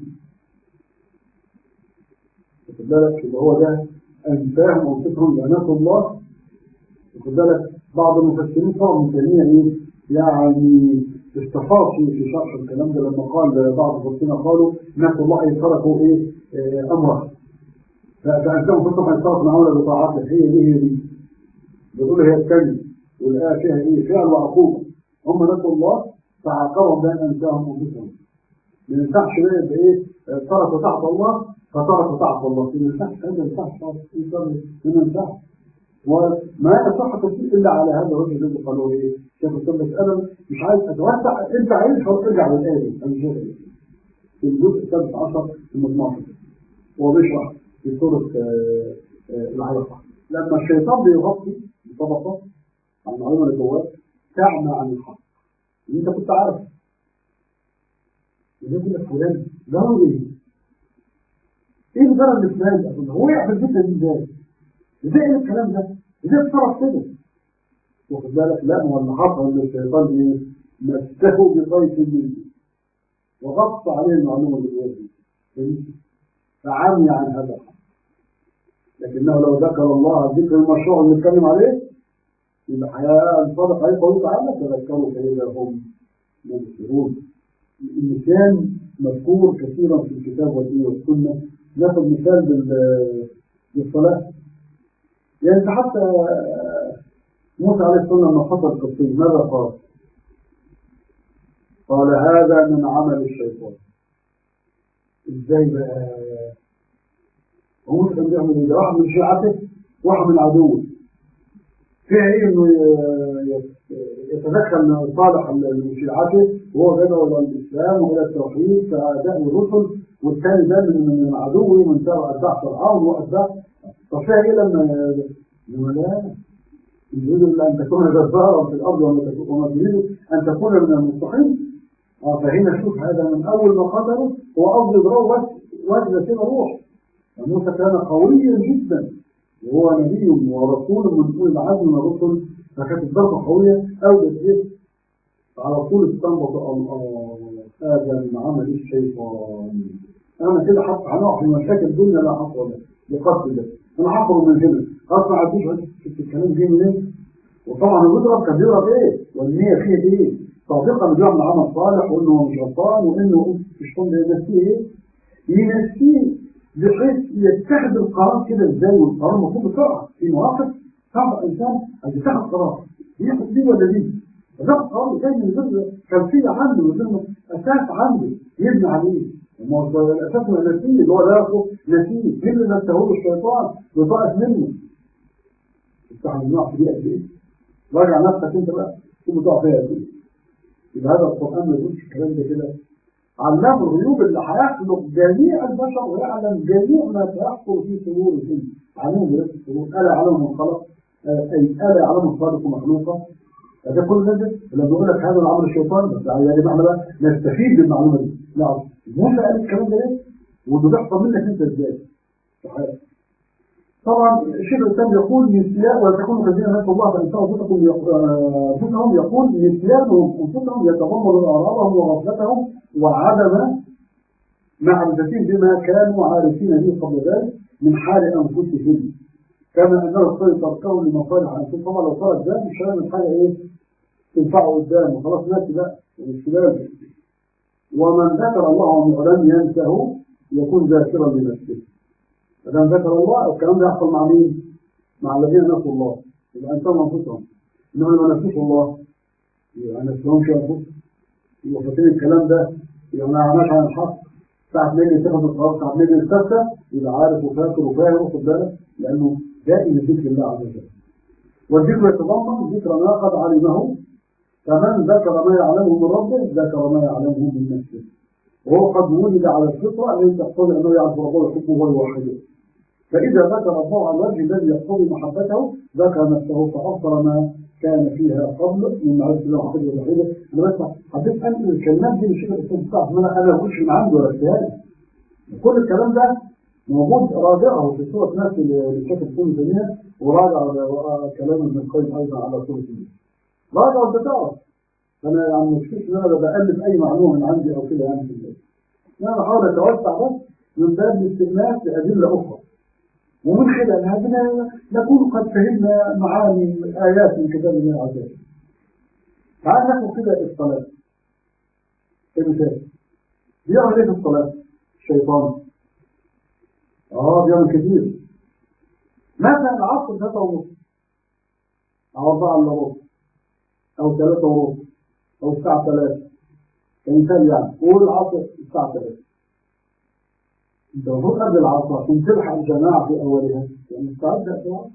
واخد بالك يبقى هو ده أنساهم أنفسهم لنسوا الله واخد بالك بعض المفسرين صاروا من تيمية ايه يعني استفاض في شرح الكلام ده لما قال بعض المفسرين قالوا ناس الله تركوا ايه آه امره فانتم كنتم هيصرف معامله بطاعته هي دي هي دي بيقول هي الكلمه والايه فيها ايه فعل وعقوبه هم نسوا الله فعاقبهم بان انساهم انفسهم ما ينفعش بقى يبقى ايه تركوا طاعه الله فتركوا طاعه الله ما ينفعش هذا ما ينفعش ما ينفعش وما يصح التفسير الا على هذا الوجه الذي قالوا ايه شيخ الاسلام انا مش عايز اتوسع انت عايز ارجع للايه انا شايف في الجزء السادس عشر في المجموعه هو بيشرح في سوره العلقه لما الشيطان بيغطي بطبقه على المعلومه اللي جواه تعمى عن الحق انت كنت عارف يقول لك فلان ضروري ايه الضرر الفلاني هو يعمل الفتنه دي ازاي؟ ازاي الكلام ده؟ ازاي اتصرف كده؟ واخد بالك لا هو اللي حصل ان الشيطان ايه؟ مسكه بطيف منه وغطى عليه المعلومه اللي جوه دي فعمي عن هذا الحق لكنه لو ذكر الله الذكر المشروع اللي نتكلم عليه يبقى حياه انطلق عليه قوله تعالى تذكروا فاذا هم مبصرون النسيان مذكور كثيرا في الكتاب والسنه ناخذ مثال بالصلاه يعني حتى موسى عليه السلام لما حصل القصير ماذا قال؟ قال هذا من عمل الشيطان ازاي بقى؟ هو كان بيعمل ايه؟ واحد من شيعته واحد من عدوه فيها ايه انه يتدخل صالح من شيعته وهو بيدعو الى الاسلام والى التوحيد كاداء الرسل والثاني ده من عدوه من اتباع فرعون واتباع طب فيها ايه لما لما لا يريد ان تكون جبارا في الارض وما تريد ان تكون من المستقيم اه فهنا شوف هذا من اول ما قتله هو قصده يضربه بس وجه كده روح موسى كان قويا جدا وهو نبي ورسول من اولي العزم من الرسل فكانت الضربه قويه اولت ايه على طول استنبط الله هذا من عمل الشيطان انا كده حط هنقع في مشاكل الدنيا لا حصر له بقصد ده انا حصره من هنا اصلا ما عديش الكلام جه منين وطبعا البضرب كان بيضرب ايه والنية فيه ايه صادقا بيعمل عمل صالح وانه مش غلطان وانه الشيطان بينسيه ايه ينسيه بحيث يتخذ القرار كده ازاي والقرار المفروض بسرعه في مواقف صعب الانسان ان يتخذ قرار ياخد دي ولا دي فده قرار جاي من غير خلفيه عنده من غير اساس عنده يبني عليه وما هو الاساس من النسيه اللي هو ده ياخده نسيه مين اللي نسهوله الشيطان وطائف منه استعمل النوع في دي قد ايه راجع نفسك انت بقى شوف بتقع فيها قد ايه يبقى هذا القران ما يقولش الكلام ده كده علام الغيوب اللي هيخلق جميع البشر ويعلم جميع ما سيحصل في صدورهم عليهم بنفس الصدور الا يعلم من خلق اي الا يعلم الخالق مخلوقا ده كل ده لما بقول لك هذا الامر الشيطان بس يعني معنى بقى نستفيد بالمعلومه دي نعم موسى قال الكلام ده ليه؟ وده بيحصل منك انت ازاي؟ صحيح طبعا الشيخ الاسلام يقول نسيان وتكون الذين نسوا الله فانسوا انفسكم انفسهم يقول نسيانهم انفسهم يتضمن اعراضهم وغفلتهم وعدم معرفتهم بما كانوا عارفين به قبل ذلك من حال انفسهم كما انه سيطر كون لمصالح انفسهم طبعا لو صارت ذلك مش هيعمل حاجه ايه تنفعه قدامه خلاص ناسي بقى الاستدلال ومن ذكر الله ولم ينسه يكون ذاكرا لنفسه فدام ذكر الله الكلام ده يحصل مع مين؟ مع الذين نسوا الله يبقى انسان انفسهم انما لما نسوش الله يبقى ما نسلهمش انفسهم يبقى فاكرين الكلام ده يبقى ما عملناش عن الحق ساعة ما يجي يتخذ القرار ساعة ما يجي يستفتى يبقى عارف وفاكر وفاهم واخد بالك لأنه دائم ذكر الله عز وجل والذكر يتضمن ذكر ما قد علمه فمن ذكر ما يعلمه من ربه ذكر ما يعلمه من نفسه وهو قد ولد على الفطرة التي تقتضي أنه يعرف ربه ويحبه ويوحده فإذا ذكر الله على الوجه الذي يقتضي محبته ذكر نفسه فأبصر ما كان فيها قبل من معرفة الله وحده وحده أنا بس حبيت أنقل الكلمات دي للشيخ الإسلام بتاعه أنا أنا ما بقولش من عنده ولا اجتهادي كل الكلام ده موجود راجعه في سورة نفس للشيخ الإسلام تانية وراجع كلام ابن القيم أيضا على سورة الناس راجع وأنت تعرف أنا يعني مشكلتي إن أنا بألف أي معلومة من عندي أو كده يعني في البيت أنا بحاول أتوسع بس من باب الاستئناس لأدلة أخرى ومن خلالها بنا نكون قد فهمنا معاني آيات من كتاب الله عز وجل. تعال ناخد كده الصلاة. المثال. بيعمل ايه في الصلاة؟ الشيطان. اه بيعمل كتير. مثلا العصر ثلاثة ونص. أو أربعة إلا ربع. أو ثلاثة ونص. أو الساعة ثلاثة. كمثال يعني قول العصر الساعة ثلاثة. انت المفروض قبل العصر عشان تلحق الجماعة في أولها يعني مستعد في العصر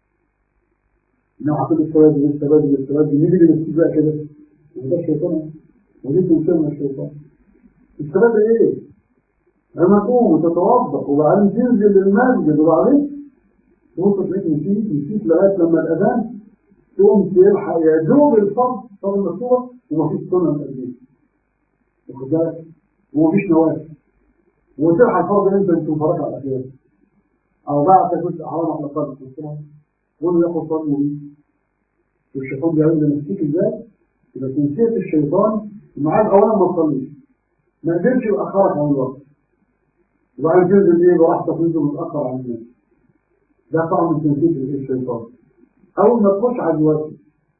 إنه حاطط السواد بالسواد بالسواد مين اللي بيكتب بقى كده؟ وده الشيطان ودي تنسى الشيطان السبب إيه؟ لما تقوم وتتوضأ وبعدين تنزل للمسجد وبعدين تبص تلاقيك نسيت نسيت لغاية لما الأذان تقوم تلحق يا دوب الفرض صار المكتوبة ومفيش سنة مقدمة واخد بالك؟ ومفيش نوافل وتلحق الفرض اللي انت انت مفرج على الاخير او بعد تكون حرام على القلب قول ياخد صلي بيه والشيطان بيعمل نفسيك ازاي اذا تنسيت الشيطان الميعاد اولا ما تصليش ما قدرش يأخرك عن الوقت وبعدين تنزل ايه براحتك تنزل متأخر عن الناس ده طبعا من تنسيت الشيطان اول ما تخش على الوقت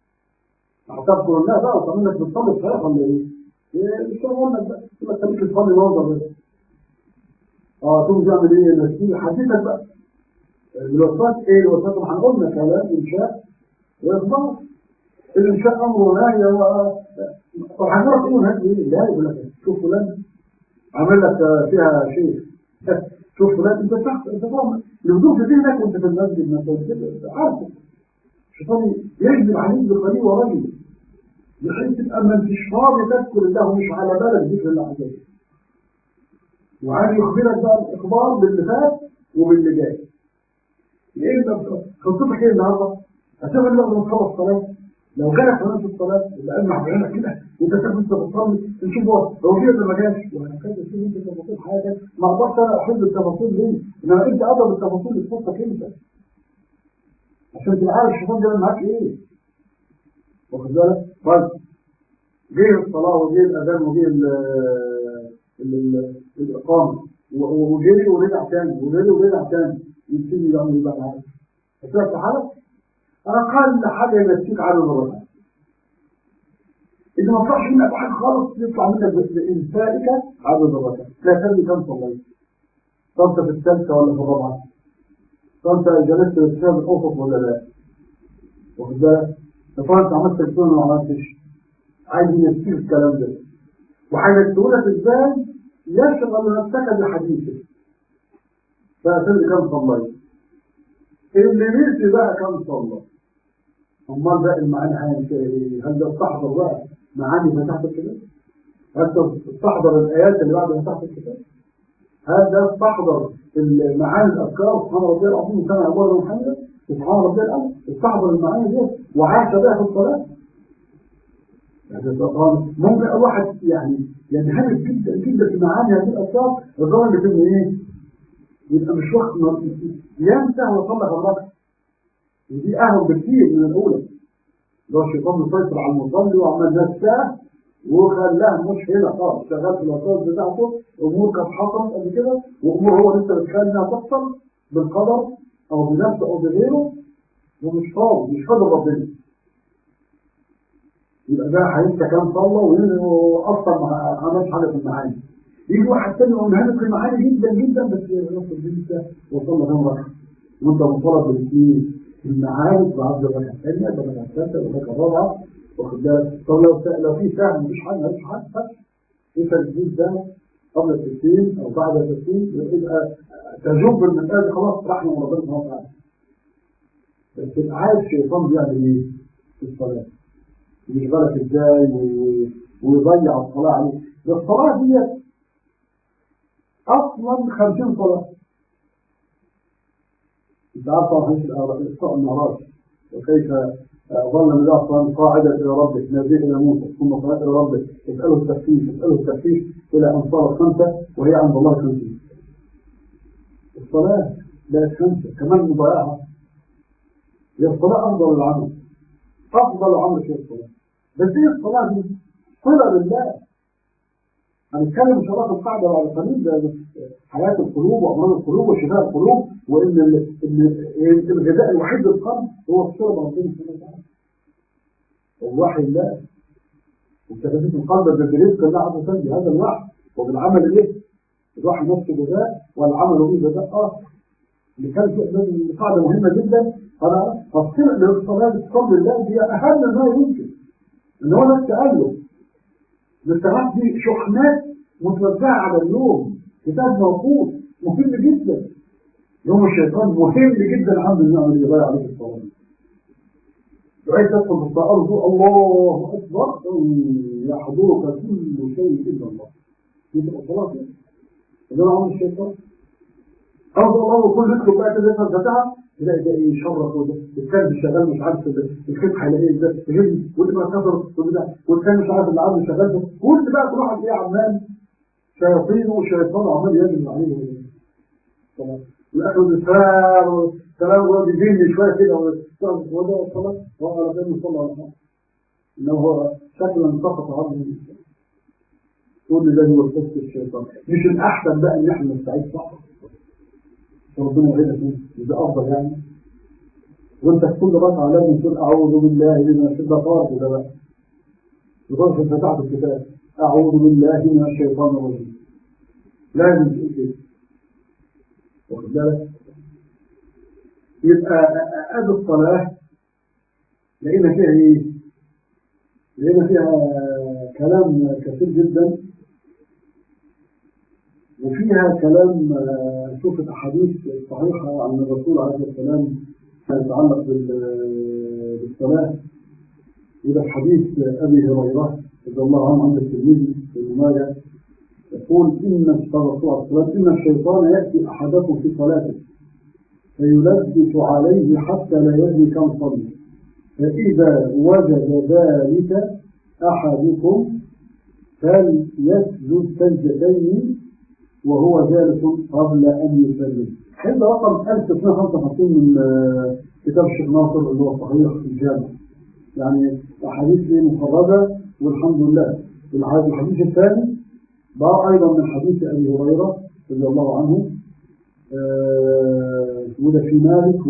هتذكر الله بقى وتعمل لك بتصلي صحيح ولا ايه؟ مش هقول لك بقى تبقى تخليك تصلي منظر بس اه تقوم تعمل ايه نفسي حديثك بقى الوصفات ايه الوصفات اللي هنقولنا كلام انشاء واخبار الانشاء امر نهي و طب هنعرف ايه ونهي ايه لا يقول لك شوف فلان عامل لك فيها شيء شوف فلان انت شخص انت فاهم الهدوء في ذهنك وانت في المسجد مثلا عارفه الشيطان يجذب عليك بقليل ورجل بحيث تبقى ما انتش فاضي تذكر الله مش على بالك ذكر الله عز وجل وعايز يخبرك بقى الاخبار باللي فات وباللي جاي ايه خطتك ايه النهارده؟ هتعمل لما تخلص صلاه لو جالك في نفس الصلاة يبقى ألمح بعينك كده وأنت شايف أنت بتصلي تشوف هو هو في ولا ما جاش وهكذا تشوف أنت تفاصيل حياتك ما أقدرش أنا أحب التفاصيل ليه؟ إنما أنت أقدر التفاصيل اللي تخصك أنت عشان تبقى عارف الشيطان بيعمل معاك إيه واخد بالك؟ طيب جه الصلاة وجه الأذان وجه الإقامة وجري ورجع تاني وجري ورجع تاني يبتدي يعمل ايه بقى معاك؟ هتعرف حالك؟ أقل حاجة يمسيك عدد الركعات إذا ما طلعش منك حاجة خالص يطلع منك بإنسائك عدد الركعات لا تدري كم صليت طب في الثالثة ولا في الرابعة طب جلست للسبب الأوسط ولا لا واخد بالك طبعا انت عملت تلفون ولا ما عملتش عايز ينسيك الكلام ده وهينسيه لك ازاي يشغل نفسك بحديثه فأتدري كم صليت اللي نسي بقى كم صلى امال بقى المعاني هينسى ايه هل ده استحضر بقى معاني فتحت الكتاب هل تستحضر الايات اللي بعد فتحت الكتاب هل ده استحضر المعاني الاذكار سبحان ربي العظيم وكان عباره محمد سبحان ربي الاعلى استحضر المعاني دي وعاش بها في الصلاه يعني طبعا ممكن الواحد يعني ينهمك جدا جدا في معاني هذه الاذكار لدرجه ان ايه يبقى مش وقت ينسى ويصلي غلطه ودي اهون بكثير من الاولى لو الشيطان مسيطر على المصلي وعمل نفسه وخلاها مش هنا خالص شغال في الوسائل بتاعته امور كانت حصلت قبل كده وامور هو لسه بيتخيل انها تحصل بالقدر او بنفسه او بغيره ومش فاضي مش قادر ربنا يبقى ده هينسى كام صلى واصلا ما عملش حاجه في المعاني يجي واحد تاني يقوم هانك في المعاني جدا جدا بس يوصل لسه وصلنا كام ركعه وانت مطالب بالاثنين المعارف بعد الركعه الثانيه الركعه الثالثه الركعه الرابعه واخد بالك طب لو لو في سهم مفيش حاجه مفيش حاجه في تسجيل ده قبل التسليم او بعد التسليم يبقى تجب المساله دي خلاص رحمه من ربنا سبحانه وتعالى بس تبقى عارف الشيطان بيعمل ايه في الصلاه يشغلك ازاي ويضيع الصلاه عليك ده الصلاه ديت اصلا 50 صلاه انت عارف طبعا الاسراء المعراج وكيف ظل النبي صلى الله عليه وسلم قاعدا الى ربك ناديه الى موسى ثم قال الى ربك اساله التفتيش اساله التفتيش الى ان صارت خمسه وهي عند الله خمسين الصلاه بقت خمسه كمان مضيعها هي الصلاه افضل العمل افضل عمل في الصلاه بس هي الصلاه دي صله لله هنتكلم ان شاء الله في القاعده بعد قليل ده حياه القلوب وامراض القلوب وشفاء القلوب وان ان الغذاء الوحيد للقلب هو الصله بربنا سبحانه وتعالى الوحي الله وتجديد القلب بالرزق الله عز وجل بهذا الوحي وبالعمل الايه؟ الوحي نفسه غذاء والعمل به غذاء اخر اللي كان في قاعده مهمه جدا انا فالصله للصلاه بتصلي الله دي اهم ما يمكن ان هو نفس قال الاستراحات دي شحنات متوزعة على اليوم كتاب موجود مهم جدا يوم الشيطان مهم جدا عنده انه يعمل يضيع عليك الصلاة دعاية تدخل في الأرض الله أكبر يحضرك كل شيء إلا الله دي تبقى صلاة كده ده عمل الشيطان أرض الله وكل يدخل بقى كده يفهم فتحة تلاقي ده ايه شرف وده الكلب شغال مش عارف الخيط هيلاقيه ده تجري واللي بقى كسر وده والكلب مش عارف اللي عامل شغال ده كل بقى كل واحد ايه عمال شياطين وشيطان عمال يجري عليه طبعا والاخر الاسرار سلام هو بيجيني شويه كده وده الصلاه هو على بالي صلى الله عليه وسلم انه هو شكلا سقط عبد الانسان كل ده هو القصه الشيطان مش الاحسن بقى ان احنا نستعيد صح ربنا يعيدك ده افضل يعني وانت في كل ركعه لازم تقول اعوذ بالله من الشيطان فرض ده بقى لدرجه فتحت الكتاب اعوذ بالله من الشيطان الرجيم لازم تقول كده واخد بالك يبقى ادي الصلاه لقينا فيها ايه؟ لقينا فيها كلام كثير جدا وفيها كلام شوف الأحاديث الصحيحة عن الرسول عليه الصلاة والسلام يتعلق بالصلاة إلى حديث أبي هريرة رضي الله عنه عند الترمذي في الماجه يقول إن الرسول عليه الصلاة إن الشيطان يأتي أحدكم في صلاته فيلبس عليه حتى لا يدري كم صلى فإذا وجد ذلك أحدكم فليسجد سجدتين وهو جالس قبل أن يسلم هذا رقم 1655 من كتاب الشيخ ناصر اللي هو صحيح في الجامع يعني أحاديث لي مفردة والحمد لله الحديث الثاني بقى أيضا من حديث أبي هريرة رضي الله عنه وده في مالك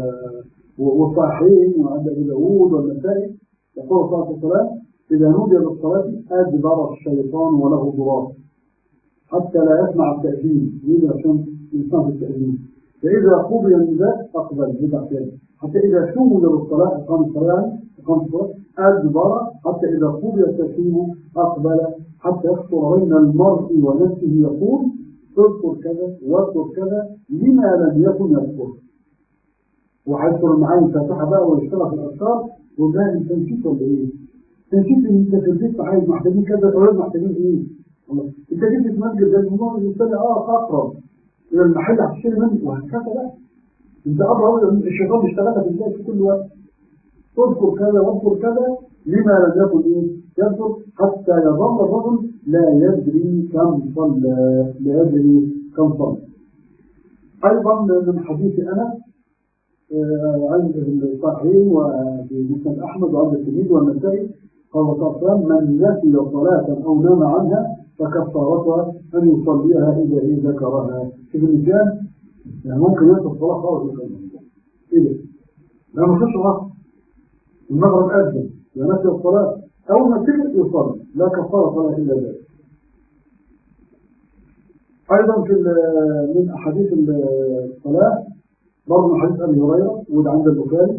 وصحيح وعند أبي داوود والنسائي يقول صلى الله عليه وسلم إذا نودي للصلاة أدبر الشيطان وله ضرار حتى لا يسمع التأذين يريد عشان يسمع التأذين فإذا قضي النداء أقبل يدع ثاني حتى إذا شمل للصلاة إقام الصلاة إقام الصلاة أدبر حتى إذا قضي التسليم أقبل حتى يخطر بين المرء ونفسه يقول اذكر كذا واذكر كذا لما لم يكن يذكر وهيذكر معايا الفاتحة بقى ويشتغل في الأذكار وده انت نسيت ولا ايه؟ نسيت ان انت في البيت عايز محتاجين كذا اولاد محتاجين ايه؟ انت جيت في مسجد ده الموضوع بالنسبه لي اه اقرب الى المحل هتشتري منه وهكذا بقى انت اقرب الشيطان بيشتغل لك ازاي في كل وقت اذكر كذا واذكر كذا لما لم يكن ايه؟ يذكر حتى يظل الرجل لا يدري كم صلى لا يدري كم صلى ايضا من حديث انس عند الصحيحين وفي مسند احمد وعند التلميذ والنسائي قال صلى الله عليه وسلم من نسي صلاة او نام عنها فكفارتها ان يصليها اذا ايه ذكرها شوف الرجال يعني ممكن ينسى الصلاة خالص ايه ده؟ لا ما فيش غلط المغرب اذن ونسي الصلاة اول ما تيجي يصلي لا كفارة صلاة الا ذلك ايضا في من احاديث الصلاه برضه من حديث ابي هريره وده عند البخاري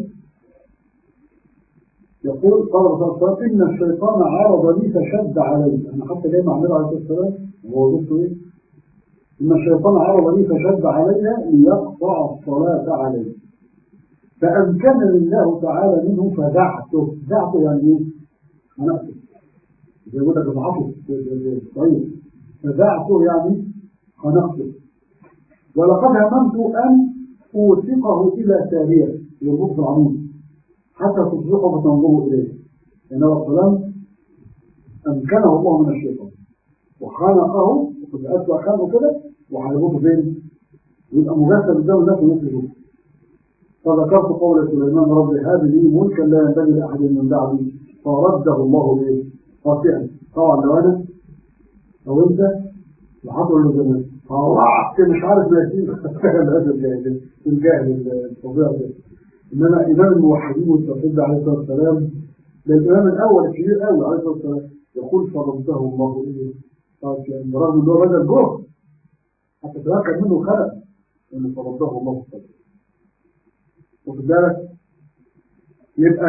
يقول قال رسول الله صلى الله عليه وسلم ان الشيطان عرض لي فشد علي انا حتى جاي مع النبي عليه الصلاه والسلام وهو قلت ايه ان الشيطان عرض لي فشد علي ليقطع الصلاه علي فامكنني الله تعالى منه فدعته دعته يعني ايه؟ هنقصد زي ما قلت لك ضعفه طيب فدعته يعني هنقصد ولقد هممت ان أوثقه إلى سارية يربط العمود حتى تصبحوا فتنظروا إليه لأنه السلام أمكنه الله من الشيطان وخانقه وقد أتبع خانقه كده وهيربطه فين؟ يبقى مجسد قدام الناس والناس يشوفه فذكرت قول سليمان رب هذه لي ملكا لا ينبغي لأحد من بعدي فرده الله به قاطعا طبعا لو أنا أو أنت وحضر له زمان طلعت مش عارف لكن هذا الجاهل الجاهل الفظيع ده انما امام الموحدين والتوحيد عليه الصلاه والسلام ده الامام الاول الكبير قوي عليه الصلاه والسلام يقول فرمته الله ايه يعني برغم ان هو بذل جهد حتى تمكن منه خلق ان فرمته الله صلى واخد بالك يبقى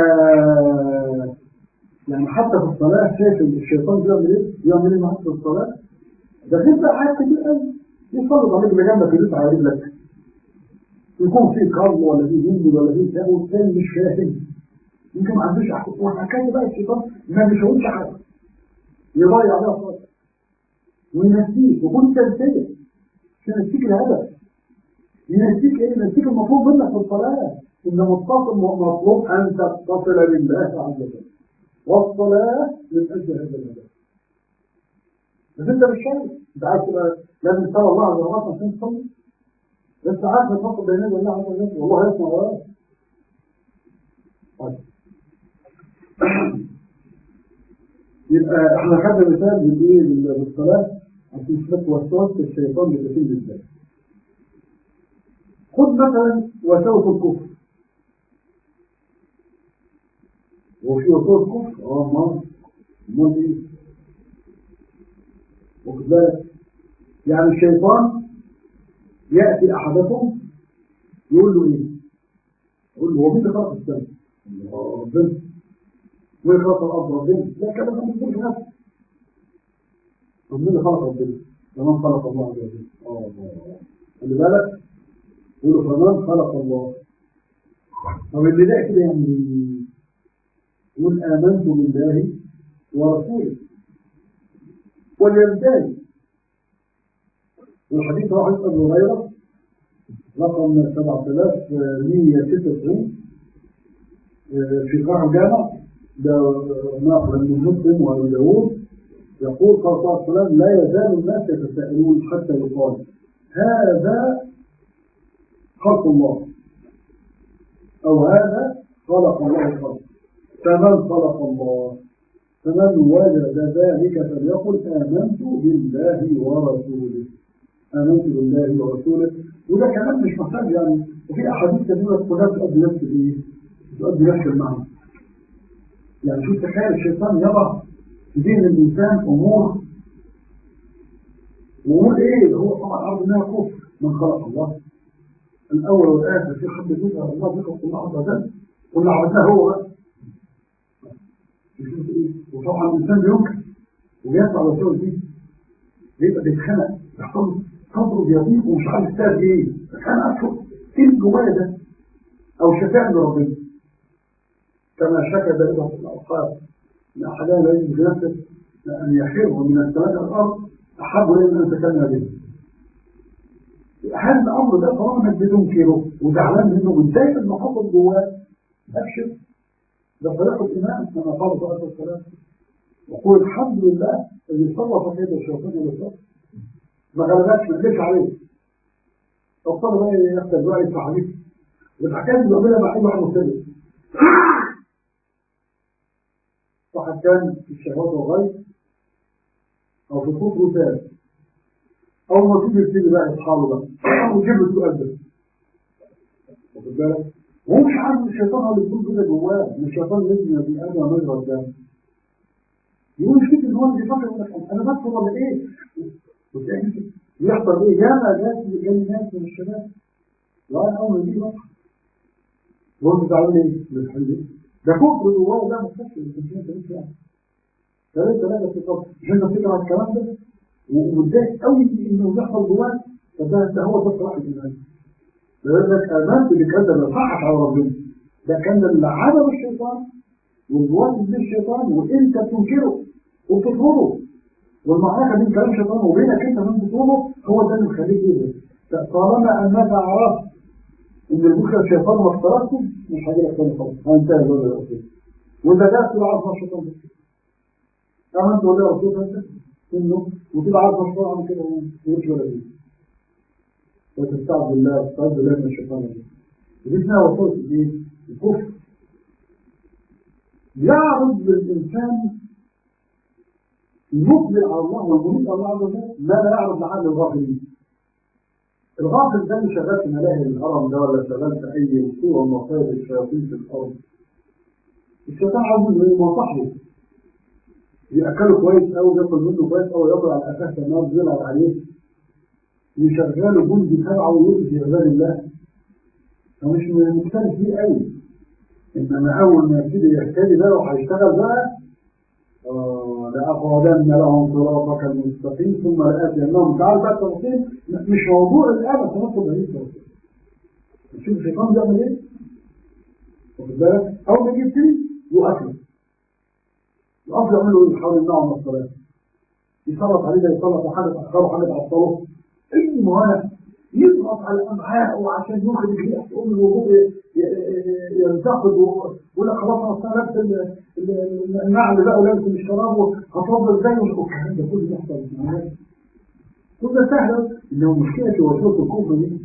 يعني حتى في الصلاه شايف الشيطان بيعمل ايه؟ بيعمل ايه معاك في الصلاه؟ ده في بقى حاجات كتير قوي يصلي عليك اللي جنبك يدوس على رجلك يكون في كرم ولا في هند ولا في كذا والثاني مش فاهم يمكن ما عندوش وحكايه بقى الشيطان ما بيشوفش حاجه يضيع عليها الصلاه وينسيك وكنت تنسيه مش ينسيك الهدف ينسيك ايه؟ ينسيك المطلوب منك في الصلاه ان متصل مطلوب ان تتصل بالله عز وجل والصلاه من اجل هذا الهدف بس انت مش شايف انت عايز تبقى لازم ترى الله عز وجل عشان تصلي بس عارف تفصل بين يدي الله عز وجل والله يسمع وراك طيب يبقى احنا خدنا مثال بالايه بالصلاه عشان نثبت وسواس الشيطان بتتم ازاي خد مثلا وسوس الكفر هو في وسوس كفر اه ما امال ايه واخد بالك يعني الشيطان يأتي أحدكم يقول له إيه؟ يقول له هو مين اللي خلق السماء؟ ربنا مين اللي خلق الأرض؟ ربنا لا كلام ده مش في نفسه طب مين اللي خلق ربنا؟ فمن خلق الله عز وجل؟ اه خلي بالك يقول له فمن خلق الله طب اللي ده كده يعني يقول آمنت بالله ورسوله وليمتاز والحديث رواه ابن هريره رقم 7196 في قاع الجامع ده ناقل من مسلم وابو داوود يقول صلى الله عليه وسلم لا يزال الناس يتساءلون حتى يقال هذا خلق الله أو هذا خلق الله الخلق فمن خلق الله فمن وجد ذلك فليقل آمنت بالله ورسوله آمنت بالله ورسوله وده كمان مش محتاج يعني وفي أحاديث كثيرة كلها تؤدي نفس الإيه؟ تؤدي نفس المعنى يعني شوف تخيل الشيطان يضع في ذهن الإنسان أمور وأمور إيه هو طبعا عرض إنها كفر من خلق الله الأول والآخر في حد يظهر الله بخلق الله عز وجل قلنا عبدناه هو بقى يشوف إيه وطبعا الإنسان بينكر وبيطلع ويسوي فيه بيبقى بيتخنق يحصل صدره بيضيق ومش عارف يستاهل إيه كان أكثر إيه جوايا ده أو شفاء لربنا كما شكى ذلك في الأوقات أن أحدنا لا يجب بنفسه أن يخر من السماء إلى الأرض أحب إليه من أن تكلم به هذا الأمر ده طالما انك بتنكره وزعلان منه وازاي المحافظ جواه أبشر ده طريق الإمام كما قال صلى الله عليه وسلم يقول الحمد لله اللي صرف كيد الشيطان بالصبر ما غلبكش ما قدرش عليه الصبر بقى يختل بقى يدفع عليك والحكايه دي بيعملها مع اي واحد مسلم واحد كان في الشهوات والغيب او في صوت وسام اول ما تيجي تيجي بقى اصحابه بقى ويجيب له السؤال ده واخد بالك وهو مش عارف الشيطان هو اللي بيقول كده جواه ان الشيطان لازم يبني ادم مجرى الدم يقول مش كده ان هو اللي بيفكر يقول لك انا بس ولا ايه يحصل ايه ياما ناس جاي ناس من الشباب وانا اول ما يجي بقى وهم بتعمل ايه بالحل ده كفر جواه ده مستشفى الانسان ده يعني ثلاثة ثلاثة في قبر مش انت تفكر على الكلام ده ومتضايق قوي انه يحصل جواه فده انت هو ده صلاح الايمان لانك امنت بكذا اللي صحت على ربنا ده كان اللي عمل الشيطان والوصف للشيطان وانت بتنكره وبتطلبه والمعركه بين كلام الشيطان وبينك انت من بتطلبه هو ده اللي مخليك ايه طالما انك عرفت ان البكره الشيطان ما افترضته مش هيجي لك تاني خالص هينتهي الوضع الاخير وانت ده تبقى عارف ما الشيطان ده كما انت ولا رسول انت انه وتبقى عارف ما الشيطان عامل كده ومش ولا دي وتستعذ بالله وتستعذ بالله من الشيطان الرجيم ودي اسمها وصلت ايه؟ الكفر يعرض للإنسان المقبل على الله والمريد على الله عز وجل ما لا يعرض لعقل الغافلين الغافل ده اللي شغال في ملاهي الهرم ده ولا شغال في أي صورة من وسائل الشياطين في الأرض الشيطان عاوز ينصحه يأكله كويس أو ياكل منه كويس أو يضع على أساس النار يلعب عليه يشغله جندي تبعه ويؤذي عباد الله فمش مختلف فيه قوي إنما أول ما يبتدي يهتدي بقى وهيشتغل بقى لأقعدن لهم صراطك المستقيم ثم لآتينهم تعال بقى التفاصيل مش موضوع الآن تنصب هذه التفاصيل نشوف الشيطان بيعمل إيه واخد بالك أول ما يجي يبتدي يقفل يقفل يعمل له إيه يحاول يمنعه من الصلاة يسلط عليه ده يسلط حاجة تأخره حاجة تعطله أي موانع يضغط على الأمعاء وعشان يخرج ريح تقوم الوضوء ينتقد ويقول لك خلاص انا لابس النعل بقى ولابس الشراب هتفضل ازاي والكلام ده كله بيحصل معايا كل ده سهل انه مشكله في وسوسه الكفر دي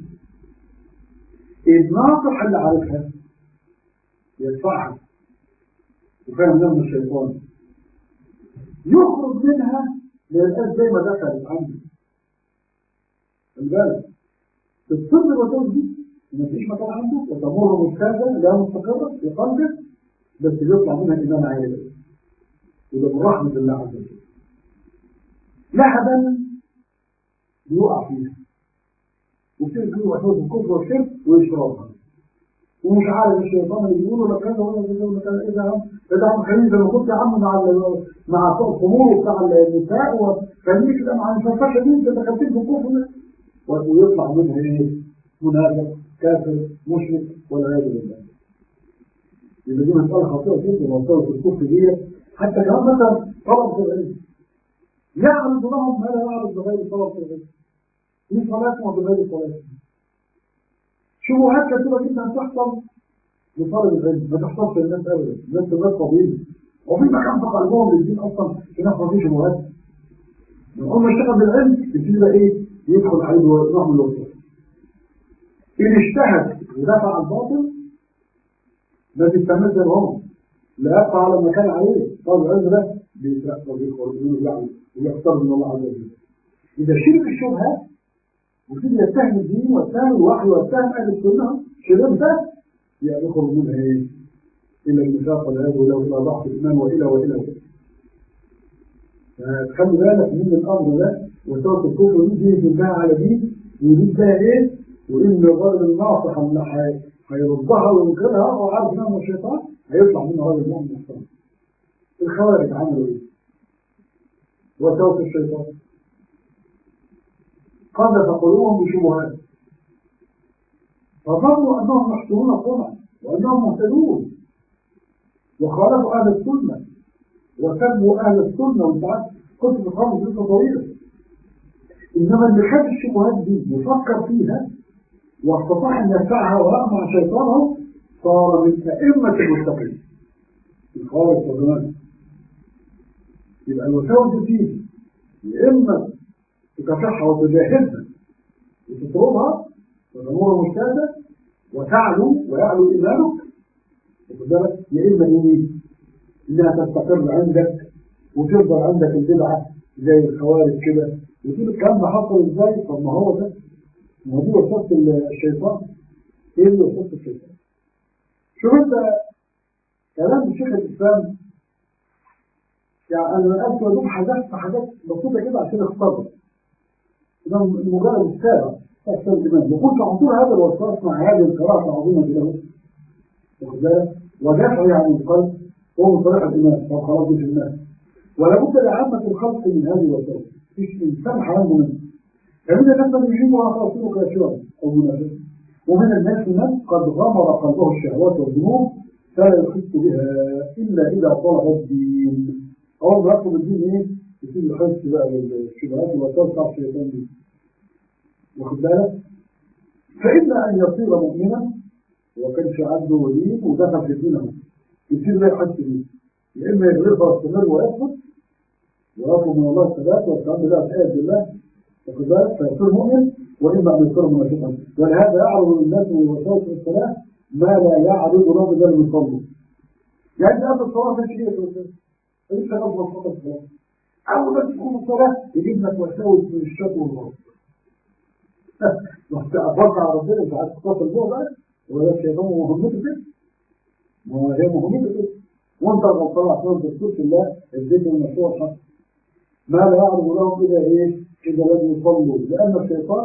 الناصح اللي عارفها يدفعها وفاهم ده من الشيطان يخرج منها للأسف زي ما دخلت عنده البلد تتصل الوسوس دي مفيش مكان عنده وتمر مجتازة لا مستقرة في قلبه بس بيطلع منها إيمان عالي وده من رحمة الله عز وجل لهبا بيقع فيها وبتبقى فيه وسوس الكفر والشرك ويشربها ومش عارف الشيطان اللي بيقولوا لك كذا ولا كذا ولا كذا ايه ده يا عم ده ده عم خليل لما كنت يا عم مع مع الخمور بتاع النساء وخليك كده مع الفرفشه دي انت دخلت في الكفر ويطلع منها ايه؟ منافق كافر مشرك والعياذ بالله يبقى دي مسألة خطيرة جدا موضوع الكفر دي حتى كمان مثلا طلب العلم يعرض لهم ما لا يعرض لغير طلب العلم في صلاة وغير صلاة شبهات كثيرة جدا تحصل لطالب العلم ما تحصلش الناس ابدا الناس الناس فضيله وفي مكان في قلبهم للدين اصلا في ناس ما فيش شبهات هم اشتغل بالعلم يبتدي بقى ايه يدخل عليه نوع من الوسط ان اجتهد ودافع عن الباطل ما بيستمر زي ما هو لا يبقى على ما كان عليه طالب العلم ده بيترقى وبيخرج ويعمل ويقترب من الله عز وجل اذا شرب الشبهات ويبتدي يتهم الدين ويتهم الوحي ويتهم اهل السنه شربها يخرج منها ايه؟ الى النفاق والعياذ بالله والى ضعف الايمان والى والى والى فخلي بالك من الامر ده وتقعد الكفر دي دي بالله على دي ودي بقى ايه؟ وان الراجل الناصح اللي هيردها وينكرها هو عارف انه الشيطان هيطلع منه راجل مؤمن محترم الخوارج عملوا ايه؟ وسوس الشيطان قذف قلوبهم بشبهات فظنوا انهم يحسنون الطمع وانهم مهتدون وخالفوا اهل السنه وسبوا اهل السنه وانت عارف كنت بتخلص لسه طويله انما اللي خد الشبهات دي وفكر فيها واستطاع ان يدفعها ويقمع شيطانه صار من ائمه المتقين الخالص والجمال يبقى الوساوس دي يا اما تكافحها وتجاهدها وتطردها والامور مجتهده وتعلو ويعلو ايمانك واخد بالك يا اما ايه انها تستقر عندك وتفضل عندك البدعه زي الخوارج كده وتقول الكلام ده حصل ازاي طب ما هو ده ما هو دي وسوسه الشيطان ايه اللي وسوسه الشيطان شوف انت كلام شيخ الاسلام يعني انا نقلت ودوب حذفت حاجات بسيطه كده عشان اختصر ده مجرد السابع تحصل الإيمان وكنت عطول هذا الوصف مع هذه القراءة العظيمة له واخد بالك ودافع عن القلب هو من طريق الإيمان طب خلاص مش الناس ولا بد لعامة الخلق من هذه الوصف مفيش إنسان حرام منه فمن الناس من يجيبها خلاصه كافرا أو منافقا ومن الناس من قد غمر قلبه الشهوات والذنوب فلا يحس بها إلا إذا طلب الدين أول ما يطلب الدين إيه؟ يصير يحس بقى بالشبهات والوسائل بتاع الشيطان دي واخد بالك فإما أن يصير مؤمنا وكان في عنده وليد ودخل في دينه يصير لا يحس به يا إما يغلق ويستمر ويثبت ويطلب من الله الثبات والتعامل لا في آية الله واخد بالك فيصير مؤمن وإما أن يصير منافقا ولهذا يعرض للناس من وسائل الصلاة ما لا يعرض له ذلك يصلي يعني قبل الصلاة في شيء يتوسل فليس قبل الصلاة الصلاة أول ما تكون الصلاة يجيب لك وساوس من الشك والغرب رحت أفرق على ربنا أنت عايز تتصل بيه بقى ولا الشيطان مهمته كده ما هو هي مهمته كده وأنت غلطان عشان تذكرش الله الذكر المشروع الحق ما لا يعرض لهم إلا إيه؟ إذا لم يصلوا لأن الشيطان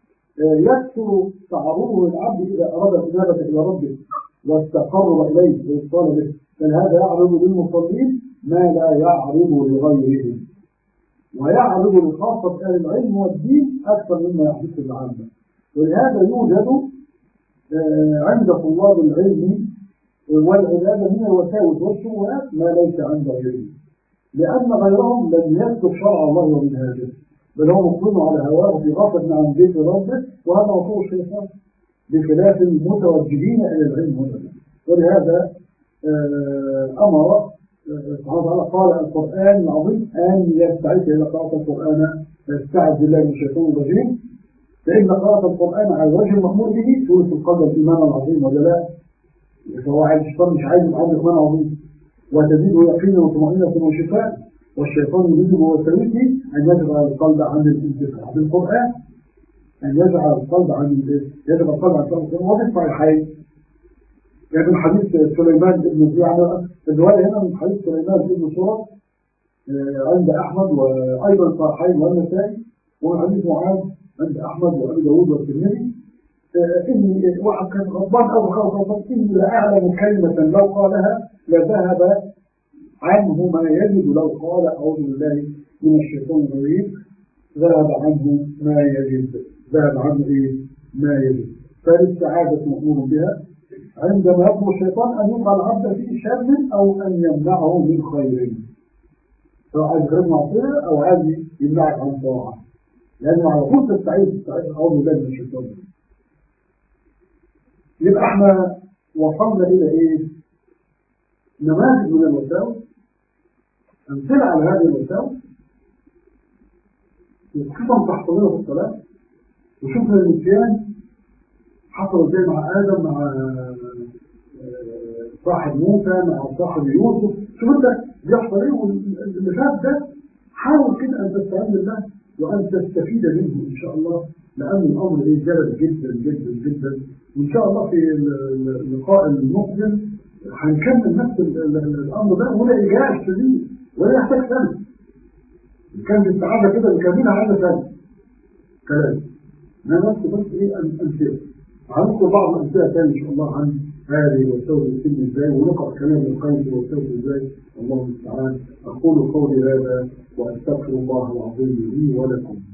يكثر تعرضه للعبد إذا أراد الإنابة إلى ربه والتقرب إليه والإصال به بل هذا يعرض للمصلين ما لا يعرض لغيرهم ويعرض لخاصة أهل العلم والدين أكثر مما يحدث العامة ولهذا يوجد عند طلاب العلم والعبادة من الوساوس والشبهات ما ليس عند غيرهم لأن غيرهم لم يسلك شرع الله ومنهاجه بل هو مقيم على هواه في غفلة عن ذكر ربه وهذا وصول الشيطان بخلاف المتوجهين إلى العلم والعلم ولهذا أمر سبحانه وتعالى قال القرآن العظيم أن يستعد إلى قراءة القرآن فيستعذ بالله من الشيطان الرجيم فإن قراءة القرآن على الوجه المأمور به تورث القلب الإيمان العظيم وجلاء فهو عايز الشيطان مش عايز يتعلم إيمان عظيم وتزيده يقينا وطمأنينة وشفاء والشيطان يريد بوساوسه أن يجعل القلب عن الانتفاع بالقرآن أن يجعل القلب عن يجعل القلب عن القرآن وفي الصحيحين يعني من حديث سليمان بن يعني الرواية هنا من حديث سليمان بن سورة عند أحمد وأيضا الصحيحين والنسائي ومن حديث معاذ عند أحمد وأبي داوود والترمذي إني واحد كان غضبان أو خوف إني لأعلم كلمة لو قالها لذهب عنه ما يجب لو قال أعوذ بالله من الشيطان الرجيم ذهب عنه ما يجب ذهب عنه إيه ما يجب فالاستعادة مأمور بها عندما يطلب الشيطان أن يقع العبد في شر أو أن يمنعه من خير سواء عايز غير معصية أو عايز يمنعك عن طاعة لأنه على طول تستعيد تستعيد أعوذ بالله من الشيطان يبقى احنا وصلنا إلى إيه؟ نماذج من الوساوس أمثلة على هذه الوساوس وخصوصا تحصلنا في الصلاة وشفنا النسيان حصل ازاي مع آدم مع صاحب موسى مع صاحب يوسف شوف انت بيحصل ايه واللي فات ده حاول كده ان تستعين بالله وان تستفيد منه ان شاء الله لان الامر ايه جلد جدا جدا جدا وان شاء الله في اللقاء المقبل هنكمل نفس الامر ده ولا اجراء شديد ولا يحتاج سنه كان بالسعاده كده نكملها على سنه كلام انا نفسي بس ايه امثله هنذكر بعض الامثله ثانيه ان شاء الله عن هذه والتوبه يتم ازاي ونقرا كلام القيم والتوبه ازاي الله المستعان اقول قولي هذا واستغفر الله العظيم لي ولكم